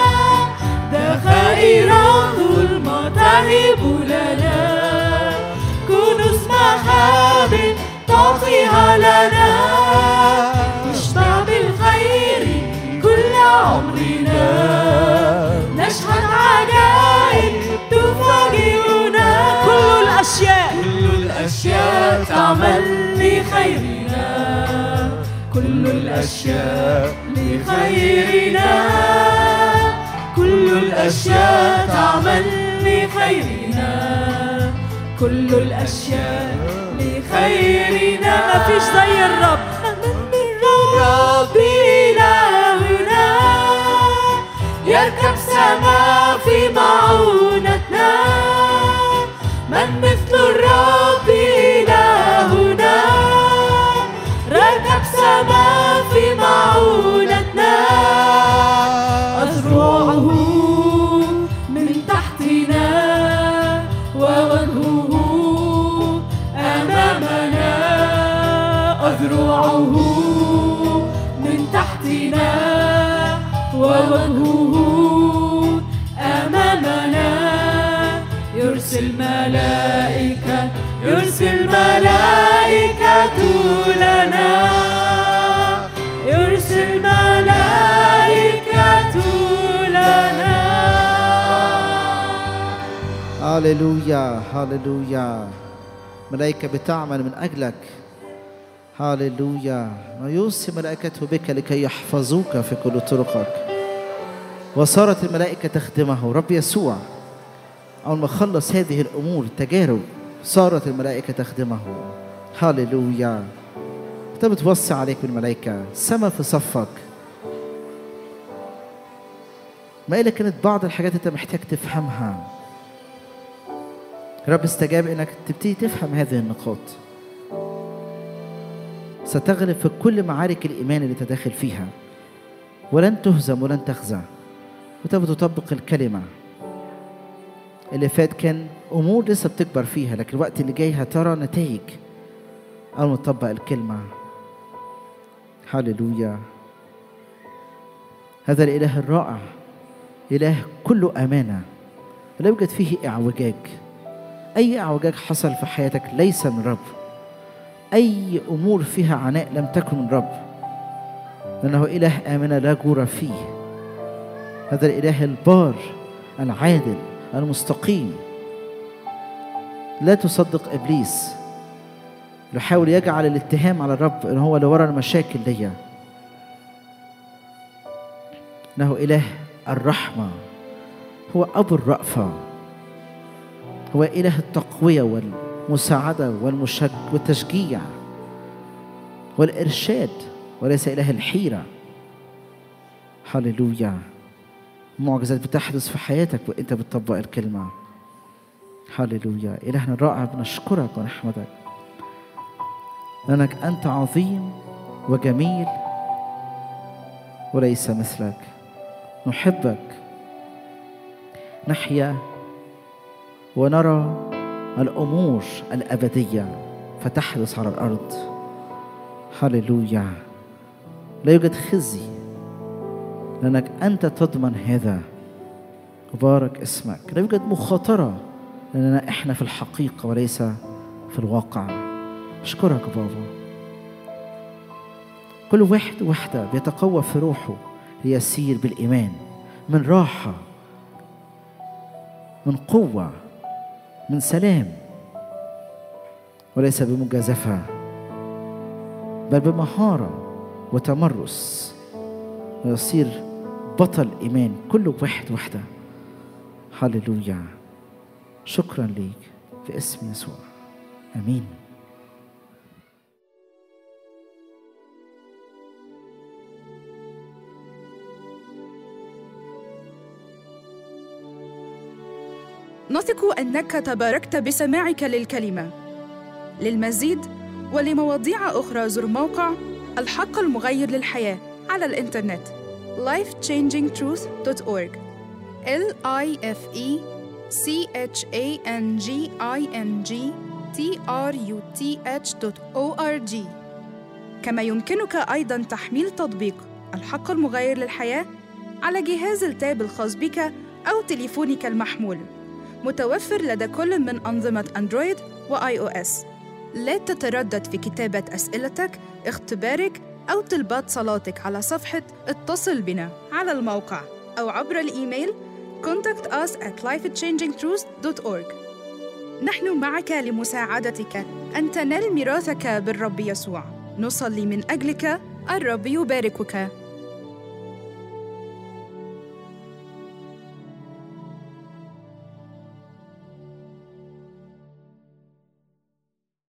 ذخائر الظلمة تهب لنا كنوز مخابئ تعطيها لنا نشبع بالخير كل عمرنا نشهد عجائب تفاجئنا كل الأشياء كل الأشياء تعمل لخيرنا كل الأشياء لخيرنا كل الأشياء تعمل لخيرنا كل الأشياء لخيرنا ما فيش زي الرب من الرب إلهنا يركب سما في معونتنا من مثل الرب إلهنا ركب سما في معونتنا أذرعه من تحتنا ووجهه أمامنا أذرعه من تحتنا ووجهه أمامنا يرسل ملائكة يرسل ملائكة لنا يرسل ملائكة لنا هاليلويا هاليلويا ملائكة بتعمل من أجلك هاليلويا ويوصي ملائكته بك لكي يحفظوك في كل طرقك وصارت الملائكة تخدمه رب يسوع أول ما خلص هذه الأمور التجارب صارت الملائكة تخدمه هاليلويا أنت بتوصي عليك بالملائكة سما في صفك ما إلا كانت بعض الحاجات أنت محتاج تفهمها رب استجاب انك تبتدي تفهم هذه النقاط ستغلب في كل معارك الايمان اللي تداخل فيها ولن تهزم ولن تخزى وانت بتطبق الكلمه اللي فات كان امور لسه بتكبر فيها لكن الوقت اللي جاي هترى نتائج أول ما تطبق الكلمة هللويا هذا الإله الرائع إله كله أمانة لا يوجد فيه إعوجاج أي إعوجاج حصل في حياتك ليس من رب أي أمور فيها عناء لم تكن من رب لأنه إله آمنة لا جور فيه هذا الإله البار العادل المستقيم لا تصدق إبليس يحاول يجعل الاتهام على الرب ان هو اللي ورا المشاكل دي انه اله الرحمه هو ابو الرأفه هو اله التقويه والمساعده والمشج والتشجيع والارشاد وليس اله الحيره هللويا معجزات بتحدث في حياتك وانت بتطبق الكلمه هللويا الهنا الرائع بنشكرك ونحمدك لأنك أنت عظيم وجميل وليس مثلك نحبك نحيا ونرى الأمور الأبدية فتحدث على الأرض هللويا لا يوجد خزي لأنك أنت تضمن هذا مبارك اسمك لا يوجد مخاطرة لأننا إحنا في الحقيقة وليس في الواقع أشكرك بابا كل واحد وحدة بيتقوى في روحه ليسير بالإيمان من راحة من قوة من سلام وليس بمجازفة بل بمهارة وتمرس ويصير بطل إيمان كل واحد وحدة هللويا شكرا ليك في اسم يسوع امين نثق انك تباركت بسماعك للكلمه للمزيد ولمواضيع اخرى زر موقع الحق المغير للحياه على الانترنت lifechangingtruth.org l i f e c h a n g i n g t r u t h.org كما يمكنك ايضا تحميل تطبيق الحق المغير للحياه على جهاز التاب الخاص بك او تليفونك المحمول متوفر لدى كل من أنظمة أندرويد وآي أو إس. لا تتردد في كتابة أسئلتك، اختبارك أو طلبات صلاتك على صفحة اتصل بنا على الموقع أو عبر الإيميل contact us at lifechangingtruth.org نحن معك لمساعدتك أن تنال ميراثك بالرب يسوع نصلي من أجلك الرب يباركك